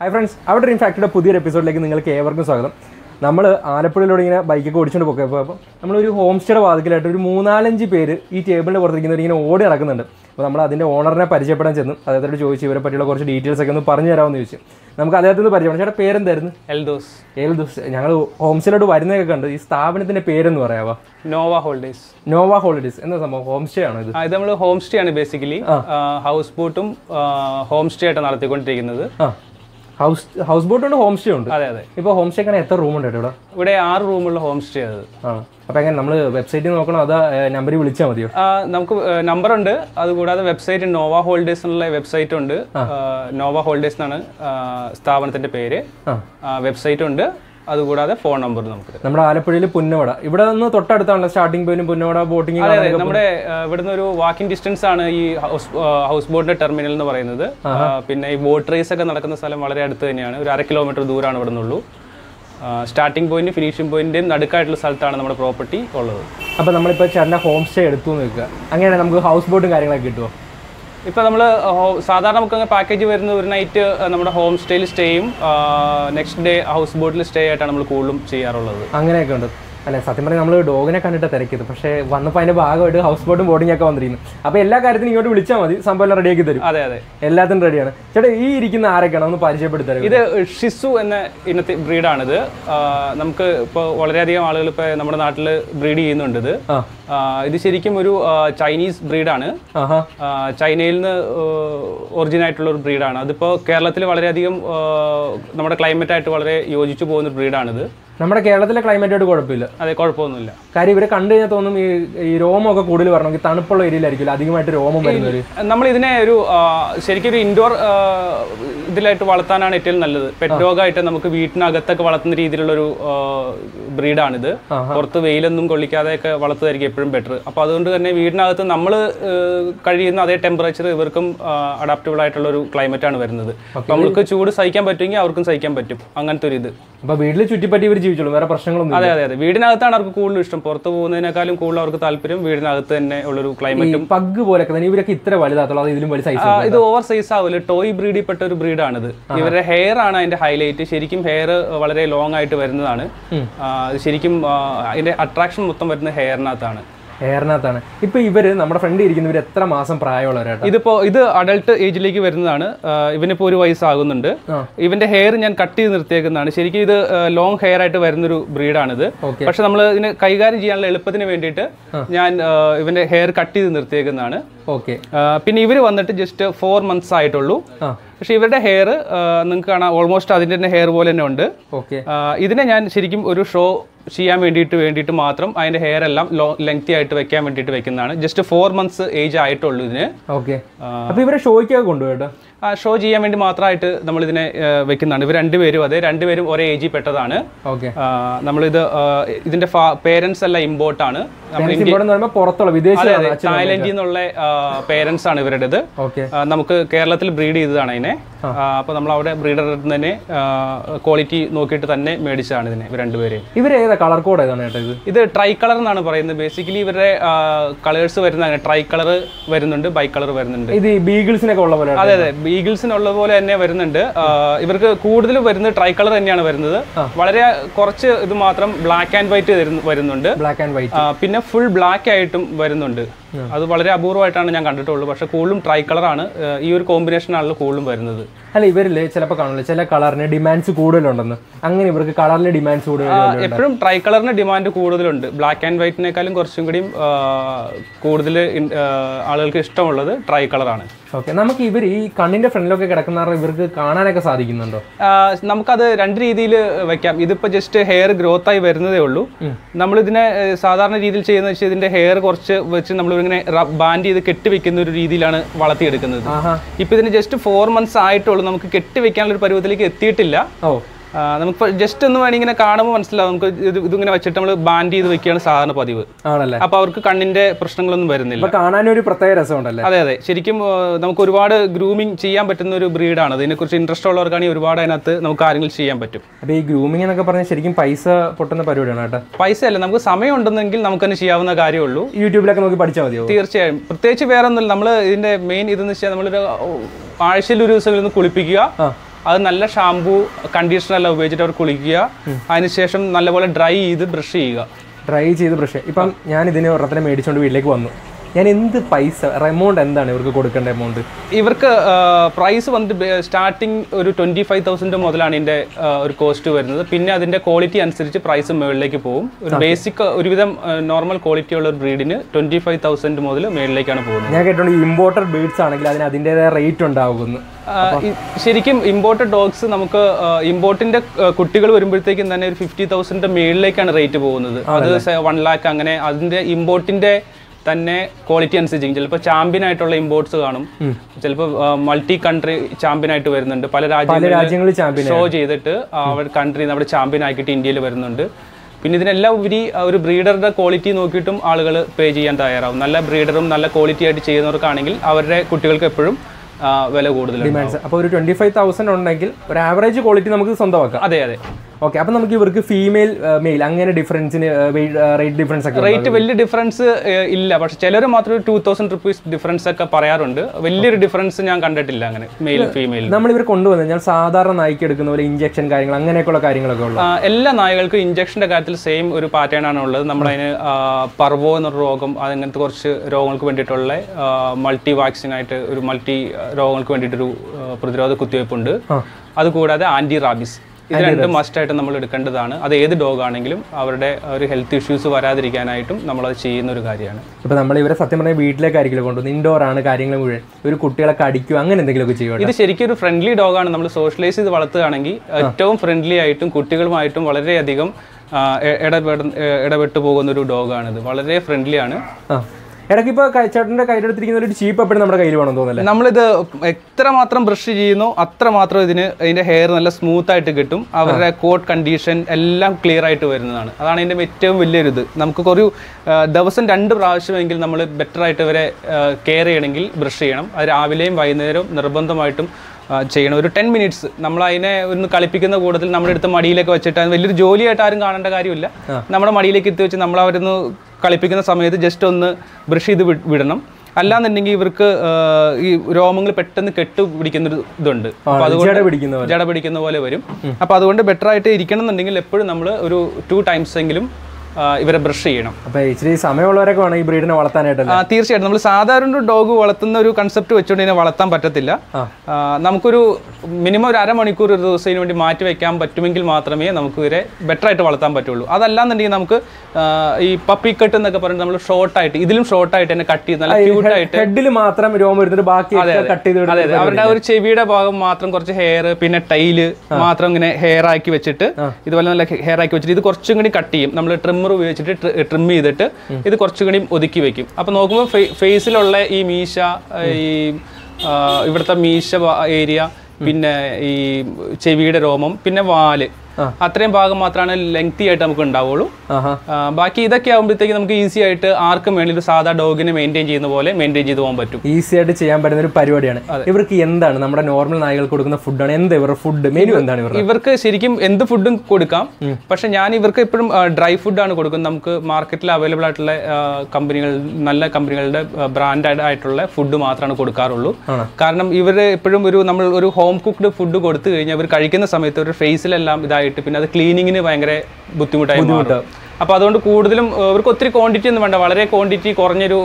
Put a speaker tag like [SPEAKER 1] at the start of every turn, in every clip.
[SPEAKER 1] Hi friends അവിടെ dream ഫാക്ടറിയുടെ പുതിയൊരു എപ്പിസോഡിലേക്ക് നിങ്ങൾക്ക് ഏവർക്കും സ്വാഗതം നമ്മൾ ആലപ്പുഴയിലൂടെ ഇങ്ങനെ ബൈക്കൊക്കെ ഓടിച്ചുകൊണ്ട് പോയപ്പോൾ അപ്പോൾ നമ്മളൊരു ഹോം സ്റ്റേയുടെ വാതിക്കലായിട്ട് ഒരു മൂന്നാലഞ്ച് പേര് ഈ ടേബിളിൻ്റെ പുറത്തിരിക്കുന്നവർ ഇങ്ങനെ ഓടി നടക്കുന്നുണ്ട് അപ്പോൾ നമ്മൾ അതിൻ്റെ ഓണറിനെ പരിചയപ്പെടാൻ ചെന്നു അദ്ദേഹത്തോട് ചോദിച്ചു ഇവരെ പറ്റിയുള്ള കുറച്ച് ഡീറ്റെയിൽസ് ഒക്കെ ഒന്ന് പറഞ്ഞു തരാമെന്ന് ചോദിച്ചു നമുക്ക് അദ്ദേഹത്തിൽ നിന്ന് പരിചയപ്പെടാം ചേട്ടാ പേരെന്തായിരുന്നു
[SPEAKER 2] എൽദോസ്
[SPEAKER 1] ഏത് ദിവസം ഞങ്ങൾ ഹോം സ്റ്റേയിലോട്ട് വരുന്നതൊക്കെ കണ്ട് ഈ സ്ഥാപനത്തിൻ്റെ പേരെന്ന് പറയാമോ
[SPEAKER 2] നോവ ഹോൾഡേഴ്സ്
[SPEAKER 1] നോവ ഹോളിഡേസ് എന്താ സംഭവം ഹോം സ്റ്റേ ആണോ ഇത്
[SPEAKER 2] ആ, ഇത് നമ്മൾ ഹോം സ്റ്റേ ആണ് ബേസിക്കലി ഹൗസ് ബോട്ടും ഹോം സ്റ്റേ ആയിട്ട് നടത്തിക്കൊണ്ടിരിക്കുന്നത്
[SPEAKER 1] ആ ഹൗസ് ഹൗസ് ബോട്ട് ഉണ്ട് ഹോം സ്റ്റേ ഉണ്ട്
[SPEAKER 2] അതെ അതെ
[SPEAKER 1] ഇപ്പോൾ ഹോം സ്റ്റേക്കാണ് എത്ര റൂം ഉണ്ട് ഇവിടെ
[SPEAKER 2] ഇവിടെ ആറ് റൂമുള്ള ഹോം സ്റ്റേ അത്
[SPEAKER 1] ആ അപ്പോൾ എങ്ങനെ നമ്മൾ വെബ്സൈറ്റിൽ നോക്കണോ അതാ നമ്പറിൽ വിളിച്ചാൽ മതിയോ
[SPEAKER 2] ആ, നമുക്ക് നമ്പർ ഉണ്ട് അതുകൂടാതെ വെബ്സൈറ്റ് നോവ ഹോൾഡേഴ്സ് എന്നുള്ള വെബ്സൈറ്റ് ഉണ്ട് നോവ ഹോൾഡേഴ്സ് എന്നാണ് ആ, സ്ഥാപനത്തിന്റെ പേര്
[SPEAKER 1] ആ
[SPEAKER 2] വെബ്സൈറ്റ് ഉണ്ട് അതുകൂടാതെ ഫോൺ നമ്പർ നമുക്ക്
[SPEAKER 1] നമ്മുടെ ആലപ്പുഴയിൽ പുന്നവട ഇവിടെ നിന്ന് തൊട്ടടുത്താണല്ലോ സ്റ്റാർട്ടിംഗ് പോയിന്റും പുന്നവട ബോട്ടിംഗ്
[SPEAKER 2] അതെ അതെ നമ്മുടെ ആ, ഇവിടുന്ന് ഒരു വാക്കിംഗ് ഡിസ്റ്റൻസ് ആണ് ഈ ഹൗസ് ആ, ഹൗസ് ബോട്ടിന്റെ ടെർമിനൽ എന്ന് പറയുന്നത് ആ, പിന്നെ ഈ ബോട്ട് റേസ് ഒക്കെ നടക്കുന്ന സ്ഥലം വളരെ അടുത്ത് തന്നെയാണ് ഒരു അര കിലോമീറ്റർ ദൂരമാണ് ഇവിടെ നിന്നുള്ളൂ സ്റ്റാർട്ടിംഗ് പോയിന്റ് ഫിനിഷിംഗ് പോയിന്റിന്റെയും നടുക്കായിട്ടുള്ള സ്ഥലത്താണ് നമ്മുടെ പ്രോപ്പർട്ടി ഉള്ളത്
[SPEAKER 1] അപ്പോൾ നമ്മളിപ്പോൾ ചേട്ടൻ്റെ ഹോം സ്റ്റേ എടുത്തു എന്ന് വെക്കുക അങ്ങനെയാണെങ്കിൽ നമുക്ക് ഹൗസ് ബോട്ടും കാര്യങ്ങളൊക്കെ കിട്ടുമോ
[SPEAKER 2] ഇപ്പൊ നമ്മൾ സാധാരണ നമുക്ക് പാക്കേജ് വരുന്ന ഒരു നൈറ്റ് നമ്മുടെ ഹോം സ്റ്റേയിൽ സ്റ്റേയും നെക്സ്റ്റ് ഡേ ഹൗസ് ബോട്ടിൽ സ്റ്റേ ആയിട്ടാണ് നമ്മൾ കൂടുതലും ചെയ്യാറുള്ളത്
[SPEAKER 1] അങ്ങനെയൊക്കെ ഉണ്ട് അല്ല സത്യം പറഞ്ഞാൽ നമ്മൾ ഡോഗിനെ കണ്ടിട്ട് തിരക്കിയത് പക്ഷേ വന്നപ്പോൾ അതിൻ്റെ ഭാഗമായിട്ട് ഹൗസ് ബോട്ടും ബോട്ടിംഗ് ഒക്കെ വന്നിരിക്കുന്നു അപ്പോൾ എല്ലാ കാര്യത്തിനും ഇങ്ങോട്ട് വിളിച്ചാൽ മതി സംഭവം എല്ലാം റെഡിയാക്കി തരും
[SPEAKER 2] അതെ അതെ
[SPEAKER 1] എല്ലാത്തിനും റെഡിയാണ് ചേട്ടാ ഈ ഇരിക്കുന്ന ആരൊക്കെയാണ് ഒന്ന് പരിചയപ്പെടുത്തി തരും
[SPEAKER 2] ഇത് ഷിസു എന്ന ഇനത്തെ ബ്രീഡാണിത് നമുക്ക് ഇപ്പോൾ വളരെയധികം ആളുകൾ ഇപ്പോൾ നമ്മുടെ നാട്ടിൽ ബ്രീഡ് ചെയ്യുന്നുണ്ട് ഇത്
[SPEAKER 1] ആ
[SPEAKER 2] ആ, ഇത് ശരിക്കും ഒരു ആ, ചൈനീസ് ബ്രീഡാണ്
[SPEAKER 1] ആഹാ
[SPEAKER 2] ആ, ചൈനയിൽ നിന്ന് ഒറിജിൻ ആയിട്ടുള്ള ഒരു ബ്രീഡാണ് അതിപ്പോൾ കേരളത്തിൽ വളരെയധികം ആ, നമ്മുടെ ക്ലൈമറ്റായിട്ട് വളരെ യോജിച്ചു പോകുന്ന ഒരു ബ്രീഡാണിത്
[SPEAKER 1] നമ്മുടെ കേരളത്തിലെ ക്ലൈമറ്റായിട്ട് കുഴപ്പമില്ല
[SPEAKER 2] അതെ കുഴപ്പമൊന്നുമില്ല
[SPEAKER 1] കാര്യം ഇവരെ കണ്ടു കഴിഞ്ഞാൽ തോന്നും ഈ ഈ രോമമൊക്കെ കൂടുതൽ വരണമെങ്കിൽ തണുപ്പുള്ള ഏരിയയിലായിരിക്കില്ല അധികമായിട്ട് രോമം വരുന്നവർ
[SPEAKER 2] നമ്മൾ ഇതിനെ ഒരു ആ, ശരിക്കും ഒരു ഇൻഡോർ ഇതിലായിട്ട് വളർത്താനാണ് ഏറ്റവും നല്ലത് പെറ്റ് ഡോഗായിട്ട് നമുക്ക് വീട്ടിനകത്തൊക്കെ വളർത്തുന്ന രീതിയിലുള്ള ഒരു ബ്രീഡാണിത് പുറത്ത് വെയിലൊന്നും കൊള്ളിക്കാതെയൊക്കെ വളർത്തുന്നതായിരിക്കും എപ്പോഴും ബെറ്റർ അപ്പോൾ അതുകൊണ്ട് തന്നെ വീടിനകത്ത് നമ്മൾ കഴിയുന്ന അതേ ടെമ്പറേച്ചർ ഇവർക്കും അഡാപ്റ്റബിൾ ആയിട്ടുള്ള ഒരു ക്ലൈമറ്റ് ആണ് വരുന്നത് അപ്പോൾ നമ്മൾക്ക് ചൂട് സഹിക്കാൻ പറ്റുമെങ്കിൽ അവർക്കും സഹിക്കാൻ പറ്റും അങ്ങനത്തെ ഒരു ഇത്
[SPEAKER 1] അപ്പോൾ വീട്ടിൽ ചുറ്റിപ്പറ്റി ഇവർ ജീവിച്ചോളും വേറെ പ്രശ്നങ്ങളൊന്നും
[SPEAKER 2] അതെ അതെ അതെ വീടിനകത്താണ് അവർക്ക് കൂടുതൽ ഇഷ്ടം പുറത്ത് പോകുന്നതിനേക്കാളും കൂടുതൽ അവർക്ക് താല്പര്യം വീടിനകത്ത് തന്നെ ഉള്ളൊരു ക്ലൈമറ്റ്
[SPEAKER 1] ഈ പഗ് പോലൊക്കെ തന്നെ ഇവരൊക്കെ ഇത്ര വലുതാത്തുള്ളൂ അത് ഇതിലും വലിയ സൈസ്
[SPEAKER 2] ആ, ഇത് ഓവർ സൈസ് ആവില്ല ടോയ് ബ്രീഡിൽ പെട്ട ഒരു ബ്രീഡാണിത് ഇവരുടെ ഹെയർ ആണ് അതിന്റെ ഹൈലൈറ്റ് ശരിക്കും ഹെയർ വളരെ ലോങ് ആയിട്ട് വരുന്നതാണ് ആ, ഇത് ശരിക്കും ആ, അതിന്റെ അട്രാക്ഷൻ മൊത്തം വരുന്ന ഹെയറിനകത്താണ്
[SPEAKER 1] ഹെയറിനകത്താണ് ഇപ്പൊ ഇവര് നമ്മുടെ ഫ്രണ്ട് ഇരിക്കുന്നവർ എത്ര മാസം പ്രായമുള്ളവരാട്ടോ
[SPEAKER 2] ഇതിപ്പോ ഇത് അഡൾട്ട് ഏജിലേക്ക് വരുന്നതാണ് ആ, ഇവനിപ്പോ ഒരു വയസ്സാകുന്നുണ്ട്
[SPEAKER 1] ആ.
[SPEAKER 2] ഇവന്റെ ഹെയർ ഞാൻ കട്ട് ചെയ്ത് നിർത്തിയേക്കുന്നതാണ് ശരിക്കും ഇത് ലോങ് ഹെയർ ആയിട്ട് വരുന്നൊരു ബ്രീഡാണിത്
[SPEAKER 1] Okay.
[SPEAKER 2] പക്ഷെ നമ്മൾ ഇതിന് കൈകാര്യം ചെയ്യാനുള്ള എളുപ്പത്തിന് വേണ്ടിയിട്ട് ഞാൻ ആ, ഇവന്റെ ഹെയർ കട്ട് ചെയ്ത് നിർത്തിയേക്കുന്നതാണ്
[SPEAKER 1] ഓക്കെ
[SPEAKER 2] ആ, പിന്നെ ഇവർ വന്നിട്ട് ജസ്റ്റ് ഫോർ മന്ത്സ് ആയിട്ടുള്ളൂ
[SPEAKER 1] ആ
[SPEAKER 2] പക്ഷെ ഇവരുടെ ഹെയർ നിങ്ങൾക്ക് കാണാം ഓൾമോസ്റ്റ് അതിൻ്റെ തന്നെ ഹെയർ പോലെ തന്നെ ഉണ്ട്
[SPEAKER 1] ഓക്കെ
[SPEAKER 2] ആ, ഇതിനെ ഞാൻ ശരിക്കും ഒരു ഷോ ചെയ്യാൻ വേണ്ടിയിട്ട് വേണ്ടിയിട്ട് മാത്രം അതിൻ്റെ ഹെയർ എല്ലാം ലോ ലെങ്തി ആയിട്ട് വെക്കാൻ വേണ്ടിയിട്ട് വെക്കുന്നതാണ് ജസ്റ്റ് ഫോർ മന്ത്സ് ഏജ് ആയിട്ടുള്ളൂ ഇതിന്
[SPEAKER 1] ഓക്കെ അപ്പൊ ഇവരെ ഷോയ്ക്കൊക്കെ കൊണ്ടുപോയിട്ടോ
[SPEAKER 2] ആ ഷോ ചെയ്യാൻ വേണ്ടി മാത്രമായിട്ട് നമ്മൾ ഇതിനെ ആ, വെക്കുന്നതാണ് ഇവർ രണ്ടുപേരും അതെ രണ്ടുപേരും ഒരേ ഏജിൽ പെട്ടതാണ്
[SPEAKER 1] ഓക്കെ
[SPEAKER 2] ആ, നമ്മളിത് ആ, ഇതിന്റെ പേരൻസ് എല്ലാം ഇമ്പോർട്ട് ആണ് നമ്മൾ
[SPEAKER 1] ഇവിടെ എന്ന് പറയുമ്പോൾ പുറത്തുള്ള വിദേശികളാണ് അച്ഛൻ
[SPEAKER 2] തായ്ലൻഡിൽ നിന്നുള്ള പേരൻസ് ആണ് ഇവരുടേത്
[SPEAKER 1] ഓക്കെ
[SPEAKER 2] ആ, നമുക്ക് കേരളത്തിൽ ബ്രീഡ് ചെയ്തതാണ് ഇതിനെ അപ്പോൾ നമ്മൾ അവിടെ ബ്രീഡർ തന്നെ ക്വാളിറ്റി നോക്കിയിട്ട് തന്നെ മേടിച്ചതാണ് ഇതിനെ ഇവർ രണ്ടുപേരെയും
[SPEAKER 1] ഇവര് ഏതാ കളർ കോഡ് ഏതാണ് ചേട്ടാ ഇത്
[SPEAKER 2] ഇത് ട്രൈ കളർ എന്നാണ് പറയുന്നത് ബേസിക്കലി ഇവരുടെ കളേഴ്സ് വരുന്നതാണ് ട്രൈ കളർ വരുന്നുണ്ട് ബൈ കളർ വരുന്നുണ്ട്
[SPEAKER 1] ഇത് ഈ ബീഗിൾസിനൊക്കെ ഉള്ള പോലെ
[SPEAKER 2] അതെ അതെ ബീഗിൾസിനുള്ള പോലെ തന്നെ വരുന്നുണ്ട് ആ, ഇവർക്ക് കൂടുതൽ വരുന്നത് ട്രൈ കളർ തന്നെയാണ് വരുന്നത് വളരെ കുറച്ച് ഇത് മാത്രം ബ്ലാക്ക് ആൻഡ് വൈറ്റ് വരുന്നുണ്ട്
[SPEAKER 1] ബ്ലാക്ക് ആൻഡ് വൈറ്റ്
[SPEAKER 2] ആ, പിന്നെ ഫുൾ ബ്ലാക്ക് ആയിട്ടും വരുന്നുണ്ട് അത് വളരെ അപൂർവമായിട്ടാണ് ഞാൻ കണ്ടിട്ടുള്ളൂ പക്ഷെ കൂടുതലും ട്രൈ കളറാണ് ഈ ഒരു കോമ്പിനേഷനാണല്ലോ കൂടുതലും വരുന്നത്
[SPEAKER 1] അല്ല ഇവരില് ചിലപ്പോൾ കാണില്ല ചില കളറിന് ഡിമാൻഡ്സ് കൂടുതലുണ്ടെന്ന് അങ്ങനെ ഇവർക്ക് കളറിന് ഡിമാൻഡ്സ് കൂടുതൽ
[SPEAKER 2] എപ്പോഴും ട്രൈ കളറിന് ഡിമാൻഡ് കൂടുതലുണ്ട് ബ്ലാക്ക് ആൻഡ് വൈറ്റിനേക്കാളും കുറച്ചും കൂടിയും ആ, കൂടുതൽ ഇൻ- ആ, ആളുകൾക്ക് ഇഷ്ടമുള്ളത് ട്രൈ കളറാണ്
[SPEAKER 1] ഓക്കെ നമുക്ക് ഇവർ ഈ കണ്ണിന്റെ ഫ്രണ്ടിലൊക്കെ കിടക്കുന്ന കാരണം ഇവർക്ക് കാണാനൊക്കെ സാധിക്കുന്നുണ്ടോ
[SPEAKER 2] ആ, നമുക്കത് രണ്ട് രീതിയിൽ വെക്കാം ഇതിപ്പോൾ ജസ്റ്റ് ഹെയർ ഗ്രോത്ത് ആയി വരുന്നതേ ഉള്ളൂ നമ്മളിതിനെ ഏ, സാധാരണ രീതിയിൽ ചെയ്യുന്നത് വെച്ചാൽ ഇതിന്റെ ഹെയർ കുറച്ച് വെച്ച് നമ്മളിങ്ങനെ ബാൻഡ് ചെയ്ത് കെട്ടിവെക്കുന്ന ഒരു രീതിയിലാണ് വളർത്തിയെടുക്കുന്നത്
[SPEAKER 1] ആഹാ
[SPEAKER 2] ഇപ്പൊ ഇതിന് ജസ്റ്റ് ഫോർ മന്ത്സ് ആയിട്ടുള്ളൂ നമുക്ക് കെട്ടിവെക്കാനുള്ള ഒരു പരുവത്തിലേക്ക് എത്തിയിട്ടില്ല
[SPEAKER 1] ഓ
[SPEAKER 2] ആ, നമുക്ക് ജസ്റ്റ് ഒന്ന് വേണമെങ്കിൽ ഇങ്ങനെ കാണുമ്പോൾ മനസ്സിലാവും നമുക്ക് ഇത് ഇതിങ്ങനെ വെച്ചിട്ട് നമ്മൾ ബാൻഡ് ചെയ്ത് വെക്കുകയാണ് സാധാരണ പതിവ്
[SPEAKER 1] ആണല്ലേ
[SPEAKER 2] അപ്പോൾ അവർക്ക് കണ്ണിന്റെ പ്രശ്നങ്ങളൊന്നും വരുന്നില്ല
[SPEAKER 1] അപ്പൊ കാണാനൊരു പ്രത്യേക രസമുണ്ടല്ലേ
[SPEAKER 2] അതെ അതെ ശരിക്കും ആ, നമുക്ക് ഒരുപാട് ഗ്രൂമിങ് ചെയ്യാൻ പറ്റുന്ന ഒരു ബ്രീഡാണ് ഇതിനെക്കുറിച്ച് ഇൻട്രസ്റ്റ് ഉള്ളവർക്കാണെങ്കിൽ ഒരുപാട് അതിനകത്ത് നമുക്ക് കാര്യങ്ങൾ ചെയ്യാൻ പറ്റും
[SPEAKER 1] അപ്പൊ ഈ ഗ്രൂമിംഗ് എന്നൊക്കെ പറഞ്ഞാൽ ശരിക്കും പൈസ പൊട്ടുന്ന പരിപാടിയാണ് കേട്ടോ
[SPEAKER 2] പൈസ അല്ല നമുക്ക് സമയം ഉണ്ടെന്നെങ്കിൽ നമുക്ക് തന്നെ ചെയ്യാവുന്ന കാര്യമുള്ളൂ
[SPEAKER 1] യൂട്യൂബിലൊക്കെ നോക്കി പഠിച്ചാൽ മതിയോ
[SPEAKER 2] തീർച്ചയായും പ്രത്യേകിച്ച് വേറെ ഒന്നുമില്ല നമ്മൾ ഇതിന്റെ മെയിൻ ഇതെന്ന് വെച്ചാൽ നമ്മളൊരു ആഴ്ചയിൽ ഒരു ദിവസം ഇരുന്ന് കുളിപ്പിക്കുക
[SPEAKER 1] ആ
[SPEAKER 2] അത് നല്ല ഷാമ്പു കണ്ടീഷണർ എല്ലാം ഉപയോഗിച്ചിട്ട് അവർ കുളിക്കുക അതിനുശേഷം നല്ലപോലെ ഡ്രൈ ചെയ്ത് ബ്രഷ് ചെയ്യുക
[SPEAKER 1] ഡ്രൈ ചെയ്ത് ബ്രഷ് ഇപ്പം ഞാൻ ഇതിന് ഒരെണ്ണത്തിനെ മേടിച്ചുകൊണ്ട് വീട്ടിലേക്ക് വന്നു ഞാൻ എന്ത് പൈസ എമൗണ്ട് എന്താണ് ഇവർക്ക് കൊടുക്കേണ്ട എമൗണ്ട്
[SPEAKER 2] ഇവർക്ക് പ്രൈസ് വന്നിട്ട് സ്റ്റാർട്ടിങ് ഒരു ട്വൻറ്റി ഫൈവ് തൗസൻഡ് മുതലാണ് ഇതിൻ്റെ ഒരു കോസ്റ്റ് വരുന്നത് പിന്നെ അതിൻ്റെ ക്വാളിറ്റി അനുസരിച്ച് പ്രൈസ് മുകളിലേക്ക് പോകും ഒരു ബേസിക് ഒരുവിധം നോർമൽ ക്വാളിറ്റി ഉള്ള ഒരു ബ്രീഡിന് ട്വൻറ്റി ഫൈവ് തൗസൻഡ് മുതൽ മുകളിലേക്കാണ് പോകുന്നത്
[SPEAKER 1] ഞാൻ കേട്ടോണ്ട് ഇമ്പോർട്ടഡ് ബീഡ്സ് ആണെങ്കിൽ അതിന് അതിൻ്റെതായ റേറ്റ് ഉണ്ടാകുന്നു
[SPEAKER 2] ആ, ഈ- ശരിക്കും ഇമ്പോർട്ടഡ് ഡോഗ്സ് നമുക്ക് ഇമ്പോർട്ടിന്റെ കുട്ടികൾ വരുമ്പോഴത്തേക്കും തന്നെ ഒരു ഫിഫ്റ്റി തൗസൻഡ് മേളിലേക്കാണ് റേറ്റ് പോകുന്നത് അത് വൺ ലാക്ക് അങ്ങനെ അതിന്റെ ഇമ്പോർട്ടിന്റെ തന്നെ ക്വാളിറ്റി അനുസരിച്ച് ചിലപ്പോൾ ചാമ്പ്യൻ ആയിട്ടുള്ള ഇമ്പോർട്ട്സ് കാണും ചിലപ്പോൾ മൾട്ടി കൺട്രി ചാമ്പ്യൻ ആയിട്ട് വരുന്നുണ്ട് പല
[SPEAKER 1] പല
[SPEAKER 2] രാജ്യങ്ങളിൽ
[SPEAKER 1] രാജ്യങ്ങളിൽ ചാമ്പ്യൻ
[SPEAKER 2] ഷോ ചെയ്തിട്ട് അവർ കൺട്രി നമ്മുടെ ചാമ്പ്യൻ ആക്കിയിട്ട് ഇന്ത്യയിൽ വരുന്നുണ്ട് പിന്നെ ഇതിനെല്ലാം ഉപരി ആ, ഒരു ബ്രീഡറുടെ ക്വാളിറ്റി നോക്കിയിട്ടും ആളുകൾ പേ ചെയ്യാൻ തയ്യാറാവും നല്ല ബ്രീഡറും നല്ല ക്വാളിറ്റി ആയിട്ട് ചെയ്യുന്നവർക്കാണെങ്കിൽ അവരുടെ കുട്ടികൾക്ക് എപ്പോഴും ആ, വില കൂടുതലുണ്ട്
[SPEAKER 1] ഡിമാൻഡ്സ് അപ്പോൾ ഒരു ട്വന്റി ഫൈവ് തൗസൻഡ് ഉണ്ടെങ്കിൽ ഒരു ആവറേജ് ക്വാളിറ്റി നമുക്ക് സ്വന്തമാക്കാം
[SPEAKER 2] അതെ അതെ
[SPEAKER 1] ഓക്കെ അപ്പം നമുക്ക് ഇവർക്ക് ഫീമെയിൽ മെയിൽ അങ്ങനെ ഡിഫറൻസിന് റേറ്റ് ഡിഫറൻസ് ഒക്കെ
[SPEAKER 2] റേറ്റ് വലിയ ഡിഫറൻസ് ഇല്ല പക്ഷെ ചിലർ മാത്രം ടൂ തൗസൻഡ് റുപ്പീസ് ഡിഫറൻസ് ഒക്കെ പറയാറുണ്ട് വലിയൊരു ഡിഫറൻസ് ഞാൻ കണ്ടിട്ടില്ല അങ്ങനെ മെയിൽ ഫീമെയിൽ
[SPEAKER 1] നമ്മൾ ഇവർ കൊണ്ടുവന്നു കഴിഞ്ഞാൽ സാധാരണ നായിക്ക് എടുക്കുന്ന പോലെ ഇഞ്ചക്ഷൻ കാര്യങ്ങൾ അങ്ങനെയൊക്കെയുള്ള കാര്യങ്ങളൊക്കെ ഉള്ളത്
[SPEAKER 2] എല്ലാ നായകൾക്കും ഇഞ്ചക്ഷന്റെ കാര്യത്തിൽ സെയിം ഒരു പാറ്റേൺ ആണ് ഉള്ളത് നമ്മളതിന് പർവോ എന്നൊരു രോഗം അങ്ങനത്തെ കുറച്ച് രോഗങ്ങൾക്ക് വേണ്ടിയിട്ടുള്ള മൾട്ടി വാക്സിൻ ആയിട്ട് ഒരു മൾട്ടി രോഗങ്ങൾക്ക് വേണ്ടിയിട്ടൊരു ആ, പ്രതിരോധ കുത്തിവയ്പ്പുണ്ട് അതുകൂടാതെ ആന്റി റാബിസ് ഇത് രണ്ടും മസ്റ്റ് ആയിട്ട് നമ്മൾ എടുക്കേണ്ടതാണ് അത് ഏത് ഡോഗ് ആണെങ്കിലും അവരുടെ ഒരു ഹെൽത്ത് ഇഷ്യൂസ് വരാതിരിക്കാനായിട്ടും നമ്മളത് ചെയ്യുന്ന ഒരു കാര്യമാണ്
[SPEAKER 1] ഇപ്പൊ നമ്മൾ ഇവരെ സത്യം പറഞ്ഞാൽ വീട്ടിലേക്കായിരിക്കില്ല കൊണ്ടുവന്ന് ഇൻഡോർ ആണ് കാര്യങ്ങൾ മുഴുവൻ ഒരു കുട്ടികളെ കടിക്കുക അങ്ങനെ എന്തെങ്കിലുമൊക്കെ ചെയ്യുമോ
[SPEAKER 2] ഇത് ശരിക്കും ഒരു ഫ്രണ്ട്ലി ഡോഗാണ് നമ്മൾ സോഷ്യലൈസ് ചെയ്ത് വളർത്തുകയാണെങ്കിൽ ഏറ്റവും ഫ്രണ്ട്ലി ആയിട്ടും കുട്ടികളുമായിട്ടും വളരെയധികം ആ, ഇ- ഇടപെട ഇ- ഇടപെട്ട് പോകുന്ന ഒരു ഡോഗാണിത് വളരെ ഫ്രണ്ട്ലി ആണ്
[SPEAKER 1] ആ ഇടയ്ക്ക് ഇപ്പോൾ ചേട്ടൻ്റെ കയ്യിലെടുത്തിരിക്കുന്ന ഒരു ചീപ്പ് എപ്പോഴും നമ്മുടെ കയ്യിൽ വേണം തോന്നല്ലേ
[SPEAKER 2] നമ്മളിത് എത്രമാത്രം ബ്രഷ് ചെയ്യുന്നോ അത്രമാത്രം ഇതിന് ഇതിന്റെ ഹെയർ നല്ല സ്മൂത്ത് ആയിട്ട് കിട്ടും അവരുടെ കോട്ട് കണ്ടീഷൻ എല്ലാം ക്ലിയർ ആയിട്ട് വരുന്നതാണ് അതാണ് ഇതിന്റെ ഏറ്റവും വലിയൊരു ഇത് നമുക്ക് ഒരു ആ, ദിവസം രണ്ട് പ്രാവശ്യമെങ്കിൽ നമ്മൾ ബെറ്റർ ആയിട്ട് ഇവരെ കെയർ ചെയ്യണമെങ്കിൽ ബ്രഷ് ചെയ്യണം അത് രാവിലെയും വൈകുന്നേരവും നിർബന്ധമായിട്ടും ആ, ചെയ്യണം ഒരു ടെൻ മിനിറ്റ്സ് നമ്മൾ അതിനെ ഒന്ന് കളിപ്പിക്കുന്ന കൂട്ടത്തിൽ നമ്മുടെ അടുത്ത് മടിയിലൊക്കെ വെച്ചിട്ട് അത് വലിയൊരു ജോലിയായിട്ട് ആരും കാണേണ്ട കാര്യമില്ല നമ്മുടെ മടിയിലേക്ക് എത്തി വെച്ച് നമ്മൾ അവരൊന്ന് കളിപ്പിക്കുന്ന സമയത്ത് ജസ്റ്റ് ഒന്ന് ബ്രഷ് ചെയ്ത് വി- വിടണം അല്ലാന്നുണ്ടെങ്കിൽ ഇവർക്ക് ആ, ഈ രോമങ്ങൾ പെട്ടെന്ന് കെട്ട് പിടിക്കുന്ന ഒരു ഇതുണ്ട് അപ്പൊ അതുകൊണ്ട്
[SPEAKER 1] ജട പിടിക്കുന്ന പോലെ
[SPEAKER 2] ജട പിടിക്കുന്ന പോലെ വരും അപ്പൊ അതുകൊണ്ട് ബെറ്റർ ആയിട്ട് ഇരിക്കണം എന്നുണ്ടെങ്കിൽ എപ്പോഴും നമ്മൾ ഒരു ടു ടൈംസ് എങ്കിലും ആ, ഇവരെ ബ്രഷ് ചെയ്യണം
[SPEAKER 1] അപ്പൊ ഇച്ചിരി സമയമുള്ളവരൊക്കെ വേണം ഈ ബ്രീഡിനെ വളർത്താനായിട്ടല്ലേ
[SPEAKER 2] ആ, തീർച്ചയായിട്ടും നമ്മൾ സാധാരണ ഒരു ഡോഗ് വളർത്തുന്ന ഒരു കൺസെപ്റ്റ് വെച്ചുകൊണ്ട് ഇതിനെ വളർത്താൻ പറ്റത്തില്ല
[SPEAKER 1] ആ.
[SPEAKER 2] ആ, നമുക്കൊരു മിനിമം ഒരു അരമണിക്കൂർ ഒരു ദിവസം ഇതിന് വേണ്ടി മാറ്റി വെക്കാൻ പറ്റുമെങ്കിൽ മാത്രമേ നമുക്ക് ഇവരെ ബെറ്റർ ആയിട്ട് വളർത്താൻ പറ്റുള്ളൂ അതല്ലാന്നുണ്ടെങ്കിൽ നമുക്ക് ആ, ഈ പപ്പി കട്ട് എന്നൊക്കെ പറഞ്ഞിട്ട് നമ്മൾ ഷോർട്ട് ആയിട്ട് ഇതിലും ഷോർട്ട് ആയിട്ട് തന്നെ കട്ട് ചെയ്ത് നല്ല ക്യൂട്ട് ആയിട്ട്
[SPEAKER 1] ഹെഡിൽ മാത്രം രോമം എടുത്തിട്ട് ബാക്കി കട്ട് ചെയ്ത്
[SPEAKER 2] അതെ അതെ അവരുടെ ആ ഒരു ചെവിയുടെ ഭാഗം മാത്രം കുറച്ച് ഹെയർ പിന്നെ ടൈല് മാത്രം ഇങ്ങനെ ഹെയർ ആക്കി വെച്ചിട്ട് ഇതുപോലെ നല്ല ഹെയർ ആക്കി വെച്ചിട്ട് ഇത് കുറച്ചും കൂടി കട്ട് ചെയ്യും നമ്മൾ ട്രിമ്മർ ഉപയോഗിച്ചിട്ട് ട്രിം ചെയ്തിട്ട് ഇത് കുറച്ചും കൂടി ഒതുക്കി വെക്കും അപ്പൊ നോക്കുമ്പോൾ ഫേസിലുള്ള ഈ മീശ ഈ ആ, ഇവിടുത്തെ മീശ ഏരിയ പിന്നെ ഈ ചെവിയുടെ രോമം പിന്നെ വാല് അത്രയും ഭാഗം മാത്രമാണ് ലെങ്തി ആയിട്ട് നമുക്ക് ഉണ്ടാവുള്ളൂ
[SPEAKER 1] ആഹാ
[SPEAKER 2] ആ, ബാക്കി ഇതൊക്കെ ആകുമ്പോഴത്തേക്ക് നമുക്ക് ഈസി ആയിട്ട് ആർക്കും വേണ്ടി ഒരു സാധാ ഡോഗിനെ മെയിൻറ്റെയിൻ ചെയ്യുന്ന പോലെ മെയിൻറ്റെയിൻ ചെയ്ത് പോകാൻ പറ്റും
[SPEAKER 1] ഈസി ആയിട്ട് ചെയ്യാൻ പറ്റുന്ന ഒരു പരിപാടിയാണ് ഇവർക്ക് എന്താണ് നമ്മുടെ നോർമൽ നായകൾക്ക് കൊടുക്കുന്ന ഫുഡാണ് എന്ത് ഇവരുടെ ഫുഡ് മെനു എന്താണ് ഇവരുടെ
[SPEAKER 2] ഇവർക്ക് ശരിക്കും എന്ത് ഫുഡും കൊടുക്കാം പക്ഷെ ഞാൻ ഇവർക്ക് എപ്പോഴും ഡ്രൈ ഫുഡാണ് കൊടുക്കുന്നത് നമുക്ക് മാർക്കറ്റിൽ അവൈലബിൾ ആയിട്ടുള്ള കമ്പനികൾ നല്ല കമ്പനികളുടെ ബ്രാൻഡഡ് ആയിട്ടുള്ള ഫുഡ് മാത്രമാണ് കൊടുക്കാറുള്ളൂ കാരണം ഇവർ എപ്പോഴും ഒരു നമ്മൾ ഒരു ഹോം കുക്ക്ഡ് ഫുഡ് കൊടുത്തു കഴിഞ്ഞാൽ ഇവർ കഴിക്കുന്ന സമയത്ത് ഒരു ഫേസിലെല്ലാം ഇതായിട്ട് പിന്നെ അത് ക്ലീനിങ്ങിന് ഭയങ്കര ബുദ്ധിമുട്ടായി മാറും അപ്പോൾ അതുകൊണ്ട് കൂടുതലും ആ, ഇവർക്ക് ഒത്തിരി ക്വാണ്ടിറ്റി ഒന്നും വേണ്ട വളരെ ക്വാണ്ടിറ്റി കുറഞ്ഞൊരു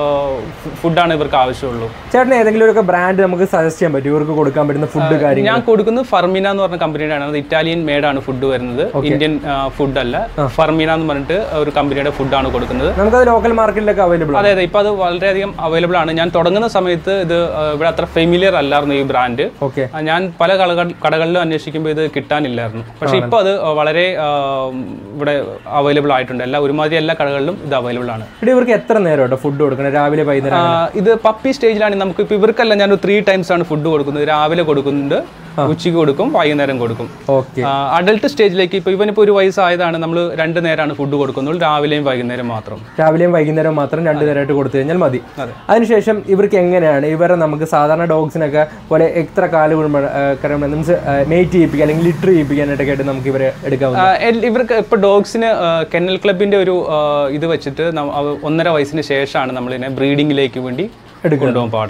[SPEAKER 2] ഫുഡാണ് ഇവർക്ക് ആവശ്യമുള്ളൂ
[SPEAKER 1] ചേട്ടന് ഏതെങ്കിലും ഒരു ബ്രാൻഡ് നമുക്ക് സജസ്റ്റ് ചെയ്യാൻ പറ്റും ഇവർക്ക് കൊടുക്കാൻ പറ്റുന്ന ഫുഡ് കാര്യങ്ങൾ
[SPEAKER 2] ഞാൻ കൊടുക്കുന്നത് ഫർമിന എന്ന് പറഞ്ഞ കമ്പനിയുടെ ആണ് അത് ഇറ്റാലിയൻ മേഡാണ് ഫുഡ് വരുന്നത് ഇന്ത്യൻ ഫുഡ് അല്ല ഫർമിന എന്ന് പറഞ്ഞിട്ട് ഒരു കമ്പനിയുടെ ഫുഡാണ് കൊടുക്കുന്നത്
[SPEAKER 1] നമുക്കത് ലോക്കൽ മാർക്കറ്റിലൊക്കെ അവൈലബിൾ ആണ്
[SPEAKER 2] അതെ അതെ ഇപ്പൊ അത് വളരെയധികം അവൈലബിൾ ആണ് ഞാൻ തുടങ്ങുന്ന സമയത്ത് ഇത് ആ, ഇവിടെ അത്ര ഫെമിലിയർ അല്ലായിരുന്നു ഈ ബ്രാൻഡ്
[SPEAKER 1] ഓക്കെ
[SPEAKER 2] ഞാൻ പല കളക- കടകളിലും അന്വേഷിക്കുമ്പോൾ ഇത് കിട്ടാനില്ലായിരുന്നു പക്ഷെ ഇപ്പൊ അത് വളരെ ആ, ഇവിടെ അവൈലബിൾ ആയിട്ടുണ്ട് എല്ലാ ഒരുമാതിരി എല്ലാ കടകളിലും ഇത് അവൈലബിൾ ആണ്
[SPEAKER 1] ഇവിടെ ഇവർക്ക് എത്ര നേരം കേട്ടോ ഫുഡ് കൊടുക്കണം രാവിലെ വൈകുന്നേരം
[SPEAKER 2] ആ, ഇത് പപ്പി സ്റ്റേജിലാണ് നമുക്ക് ഇപ്പൊ ഇവർക്കല്ല ഞാൻ ത്രീ ടൈംസ് ആണ് ഫുഡ് കൊടുക്കുന്നത് രാവിലെ കൊടുക്കുന്നുണ്ട് ഉച്ചയ്ക്ക് കൊടുക്കും വൈകുന്നേരം കൊടുക്കും
[SPEAKER 1] ഓക്കെ
[SPEAKER 2] അഡൽട്ട് സ്റ്റേജിലേക്ക് ഇപ്പൊ ഇവനിപ്പോ ഒരു വയസ്സായതാണ് നമ്മൾ രണ്ട് നേരമാണ് ഫുഡ് കൊടുക്കുന്നത് രാവിലെയും വൈകുന്നേരം മാത്രം
[SPEAKER 1] രാവിലെയും വൈകുന്നേരം മാത്രം രണ്ടു നേരമായിട്ട് കൊടുത്തു കഴിഞ്ഞാൽ മതി
[SPEAKER 2] അതെ.
[SPEAKER 1] അതിനുശേഷം ഇവർക്ക് എങ്ങനെയാണ് ഇവരെ നമുക്ക് സാധാരണ ഡോഗ്സിനൊക്കെ പോലെ എത്ര കാല് കൂടുമ്പോൾ മീൻസ് മേറ്റ് ചെയ്യിപ്പിക്കുക അല്ലെങ്കിൽ ലിറ്റർ ചെയ്യിപ്പിക്കാനായിട്ടൊക്കെ ആയിട്ട് നമുക്ക് ഇവരെ എടുക്കാവുന്ന
[SPEAKER 2] ആ, എൽ- ഇവർക്ക് ഇപ്പൊ ഡോഗ്സിന് കെന്നൽ ക്ലബിന്റെ ഒരു ആ, ഇത് വെച്ചിട്ട് നം- അവ- ഒന്നര വയസ്സിന് ശേഷമാണ് നമ്മൾ ഇതിനെ ബ്രീഡിങ്ങിലേക്ക് വേണ്ടി കൊണ്ടുപോകാൻ പാടുള്ളൂ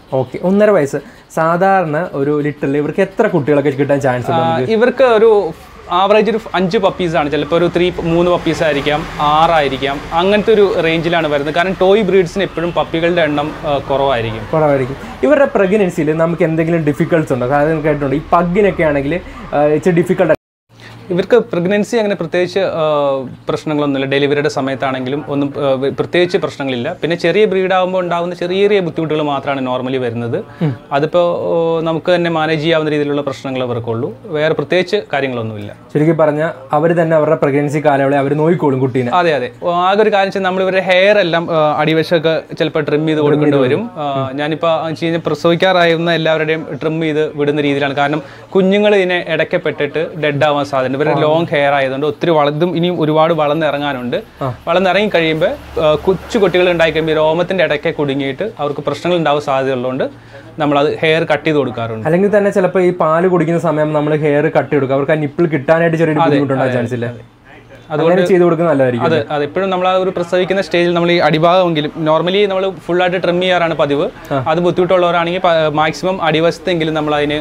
[SPEAKER 1] ഓക്കെ ഒന്നര വയസ്സ് സാധാരണ ഒരു ലിറ്ററിൽ ഇവർക്ക് എത്ര കുട്ടികളൊക്കെ കിട്ടാൻ ചാൻസ് ഉണ്ട്
[SPEAKER 2] ആ, ഇവർക്ക് ഒരു ആവറേജ് ഒരു അഞ്ച് പപ്പീസ് ആണ് ചിലപ്പോൾ ഒരു ത്രീ മൂന്ന് പപ്പീസ് ആയിരിക്കാം ആറായിരിക്കാം അങ്ങനത്തെ ഒരു റേഞ്ചിലാണ് വരുന്നത് കാരണം ടോയ് ബ്രീഡ്സിന് എപ്പോഴും പപ്പികളുടെ എണ്ണം ആ, കുറവായിരിക്കും
[SPEAKER 1] കുറവായിരിക്കും ഇവരുടെ പ്രഗ്നൻസിയിൽ നമുക്ക് എന്തെങ്കിലും ഡിഫിക്കൽട്സ് ഉണ്ടോ കാരണം കേട്ടിട്ടുണ്ട് ഈ പഗ്ഗിനൊക്കെ ആണെങ്കിൽ ഇച്ചിരി ഡിഫിക്കൽട്ട്
[SPEAKER 2] ഇവർക്ക് പ്രഗ്നൻസി അങ്ങനെ പ്രത്യേകിച്ച് ആ, പ്രശ്നങ്ങളൊന്നുമില്ല ഡെലിവറിയുടെ സമയത്താണെങ്കിലും ഒന്നും ആ, വ- പ്രത്യേകിച്ച് പ്രശ്നങ്ങളില്ല പിന്നെ ചെറിയ ബ്രീഡ് ആകുമ്പോൾ ഉണ്ടാകുന്ന ചെറിയ ചെറിയ ബുദ്ധിമുട്ടുകൾ മാത്രമാണ് നോർമലി വരുന്നത് അതിപ്പോൾ നമുക്ക് തന്നെ മാനേജ് ചെയ്യാവുന്ന രീതിയിലുള്ള പ്രശ്നങ്ങൾ അവർക്കുള്ളൂ വേറെ പ്രത്യേകിച്ച് കാര്യങ്ങളൊന്നുമില്ല
[SPEAKER 1] ശരിക്കും പറഞ്ഞാൽ അവർ തന്നെ അവരുടെ പ്രഗ്നൻസി കാലയളെ അവർ നോക്കിക്കോളും കുട്ടീനെ
[SPEAKER 2] അതെ അതെ ഓ, ആകെ ഒരു കാര്യം വെച്ചാൽ നമ്മൾ ഇവരുടെ ഹെയർ എല്ലാം ആ, അടിവശമൊക്കെ ചിലപ്പോൾ ട്രിം ചെയ്ത് കൊടുക്കേണ്ടി വരും ആ, ഞാനിപ്പോൾ വെച്ച് കഴിഞ്ഞാൽ പ്രസവിക്കാറായുന്ന എല്ലാവരുടെയും ട്രിം ചെയ്ത് വിടുന്ന രീതിയിലാണ് കാരണം കുഞ്ഞുങ്ങൾ ഇതിനെ ഇടയ്ക്കപ്പെട്ടിട്ട് ഡെഡ് ആവാൻ സാധ്യത ഇവരുടെ ലോങ് ഹെയർ ആയതുകൊണ്ട് ഒത്തിരി വളർന്നും ഇനിയും ഒരുപാട് വളർന്നിറങ്ങാനുണ്ട് വളർന്നിറങ്ങി കഴിയുമ്പോൾ ആ, കൊച്ചു കുട്ടികൾ ഉണ്ടായി കഴിയുമ്പോൾ ഈ രോമത്തിന്റെ ഇടയ്ക്ക് കുടുങ്ങിയിട്ട് അവർക്ക് പ്രശ്നങ്ങൾ ഉണ്ടാവാൻ സാധ്യതയുള്ളതുകൊണ്ട് നമ്മളത് ഹെയർ കട്ട് ചെയ്ത് കൊടുക്കാറുണ്ട്
[SPEAKER 1] അല്ലെങ്കിൽ തന്നെ ചിലപ്പോൾ ഈ പാല് കുടിക്കുന്ന സമയം നമ്മൾ ഹെയർ കട്ട് കൊടുക്കുക അവർക്ക് ആ നിപ്പിൾ കിട്ടാനായിട്ട് ചെറിയൊരു ബുദ്ധിമുട്ടുണ്ടാകാൻ ചാൻസ് ഇല്ല അങ്ങനെ ചെയ്ത് കൊടുക്കുന്നത് നല്ലതായിരിക്കും
[SPEAKER 2] അത് അത് എപ്പോഴും നമ്മൾ ആ ഒരു പ്രസവിക്കുന്ന സ്റ്റേജിൽ നമ്മൾ ഈ അടിഭാഗമെങ്കിലും നോർമലി നമ്മൾ ഫുൾ ആയിട്ട് ട്രിം ചെയ്യാറാണ് പതിവ് അത് ബുദ്ധിമുട്ടുള്ളവരാണെങ്കിൽ മാക്സിമം അടിവശത്തെങ്കിലും നമ്മൾ അതിന്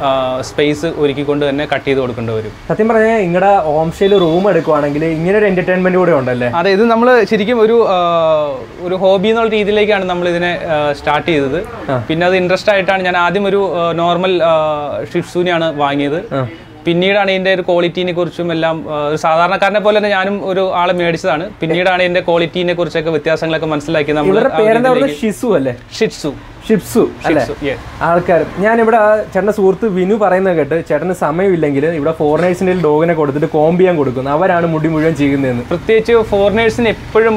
[SPEAKER 2] സ്പേസ് ഒരുക്കിക്കൊണ്ട് തന്നെ കട്ട് ചെയ്ത് കൊടുക്കേണ്ടി വരും
[SPEAKER 1] സത്യം പറഞ്ഞാൽ നിങ്ങളുടെ ഹോം സ്റ്റേയിൽ റൂം എടുക്കുവാണെങ്കിൽ ഇങ്ങനെ ഒരു എന്റർടൈൻമെന്റ് കൂടെ ഉണ്ടല്ലേ
[SPEAKER 2] അതെ ഇത് നമ്മൾ ശരിക്കും ഒരു ആ, ഒരു ഹോബി എന്നുള്ള രീതിയിലേക്കാണ് നമ്മൾ ഇതിനെ സ്റ്റാർട്ട് ചെയ്തത് പിന്നെ അത് ഇൻട്രസ്റ്റ് ആയിട്ടാണ് ഞാൻ ആദ്യം ഒരു നോർമൽ ഷിഫ്സൂനെയാണ് വാങ്ങിയത് പിന്നീടാണ് ഇതിന്റെ ഒരു ക്വാളിറ്റിനെ കുറിച്ചും എല്ലാം ആ, ഒരു സാധാരണക്കാരനെ പോലെ തന്നെ ഞാനും ഒരു ആളെ മേടിച്ചതാണ് പിന്നീടാണ് ഇതിന്റെ ക്വാളിറ്റിനെ കുറിച്ചൊക്കെ വ്യത്യാസങ്ങളൊക്കെ മനസ്സിലാക്കി നമ്മൾ
[SPEAKER 1] ഇവരുടെ പേരെന്താ പറയുന്നത് ഷിസു അല്ലേ
[SPEAKER 2] ഷിറ്റ്സു
[SPEAKER 1] ഷിപ്സു അല്ലേ
[SPEAKER 2] yeah.
[SPEAKER 1] ആൾക്കാർ ഞാനിവിടെ ആ ചേട്ടൻ്റെ സുഹൃത്ത് വിനു പറയുന്നത് കേട്ട് ചേട്ടന് സമയമില്ലെങ്കിൽ ഇവിടെ ഫോറിനേഴ്സിൻ്റെ ഡോഗിനെ കൊടുത്തിട്ട് കോമ്പ് ചെയ്യാൻ കൊടുക്കുന്നു അവരാണ് മുടി മുഴുവൻ ചെയ്യുന്നതെന്ന്
[SPEAKER 2] പ്രത്യേകിച്ച് ഫോറിനേഴ്സിന് എപ്പോഴും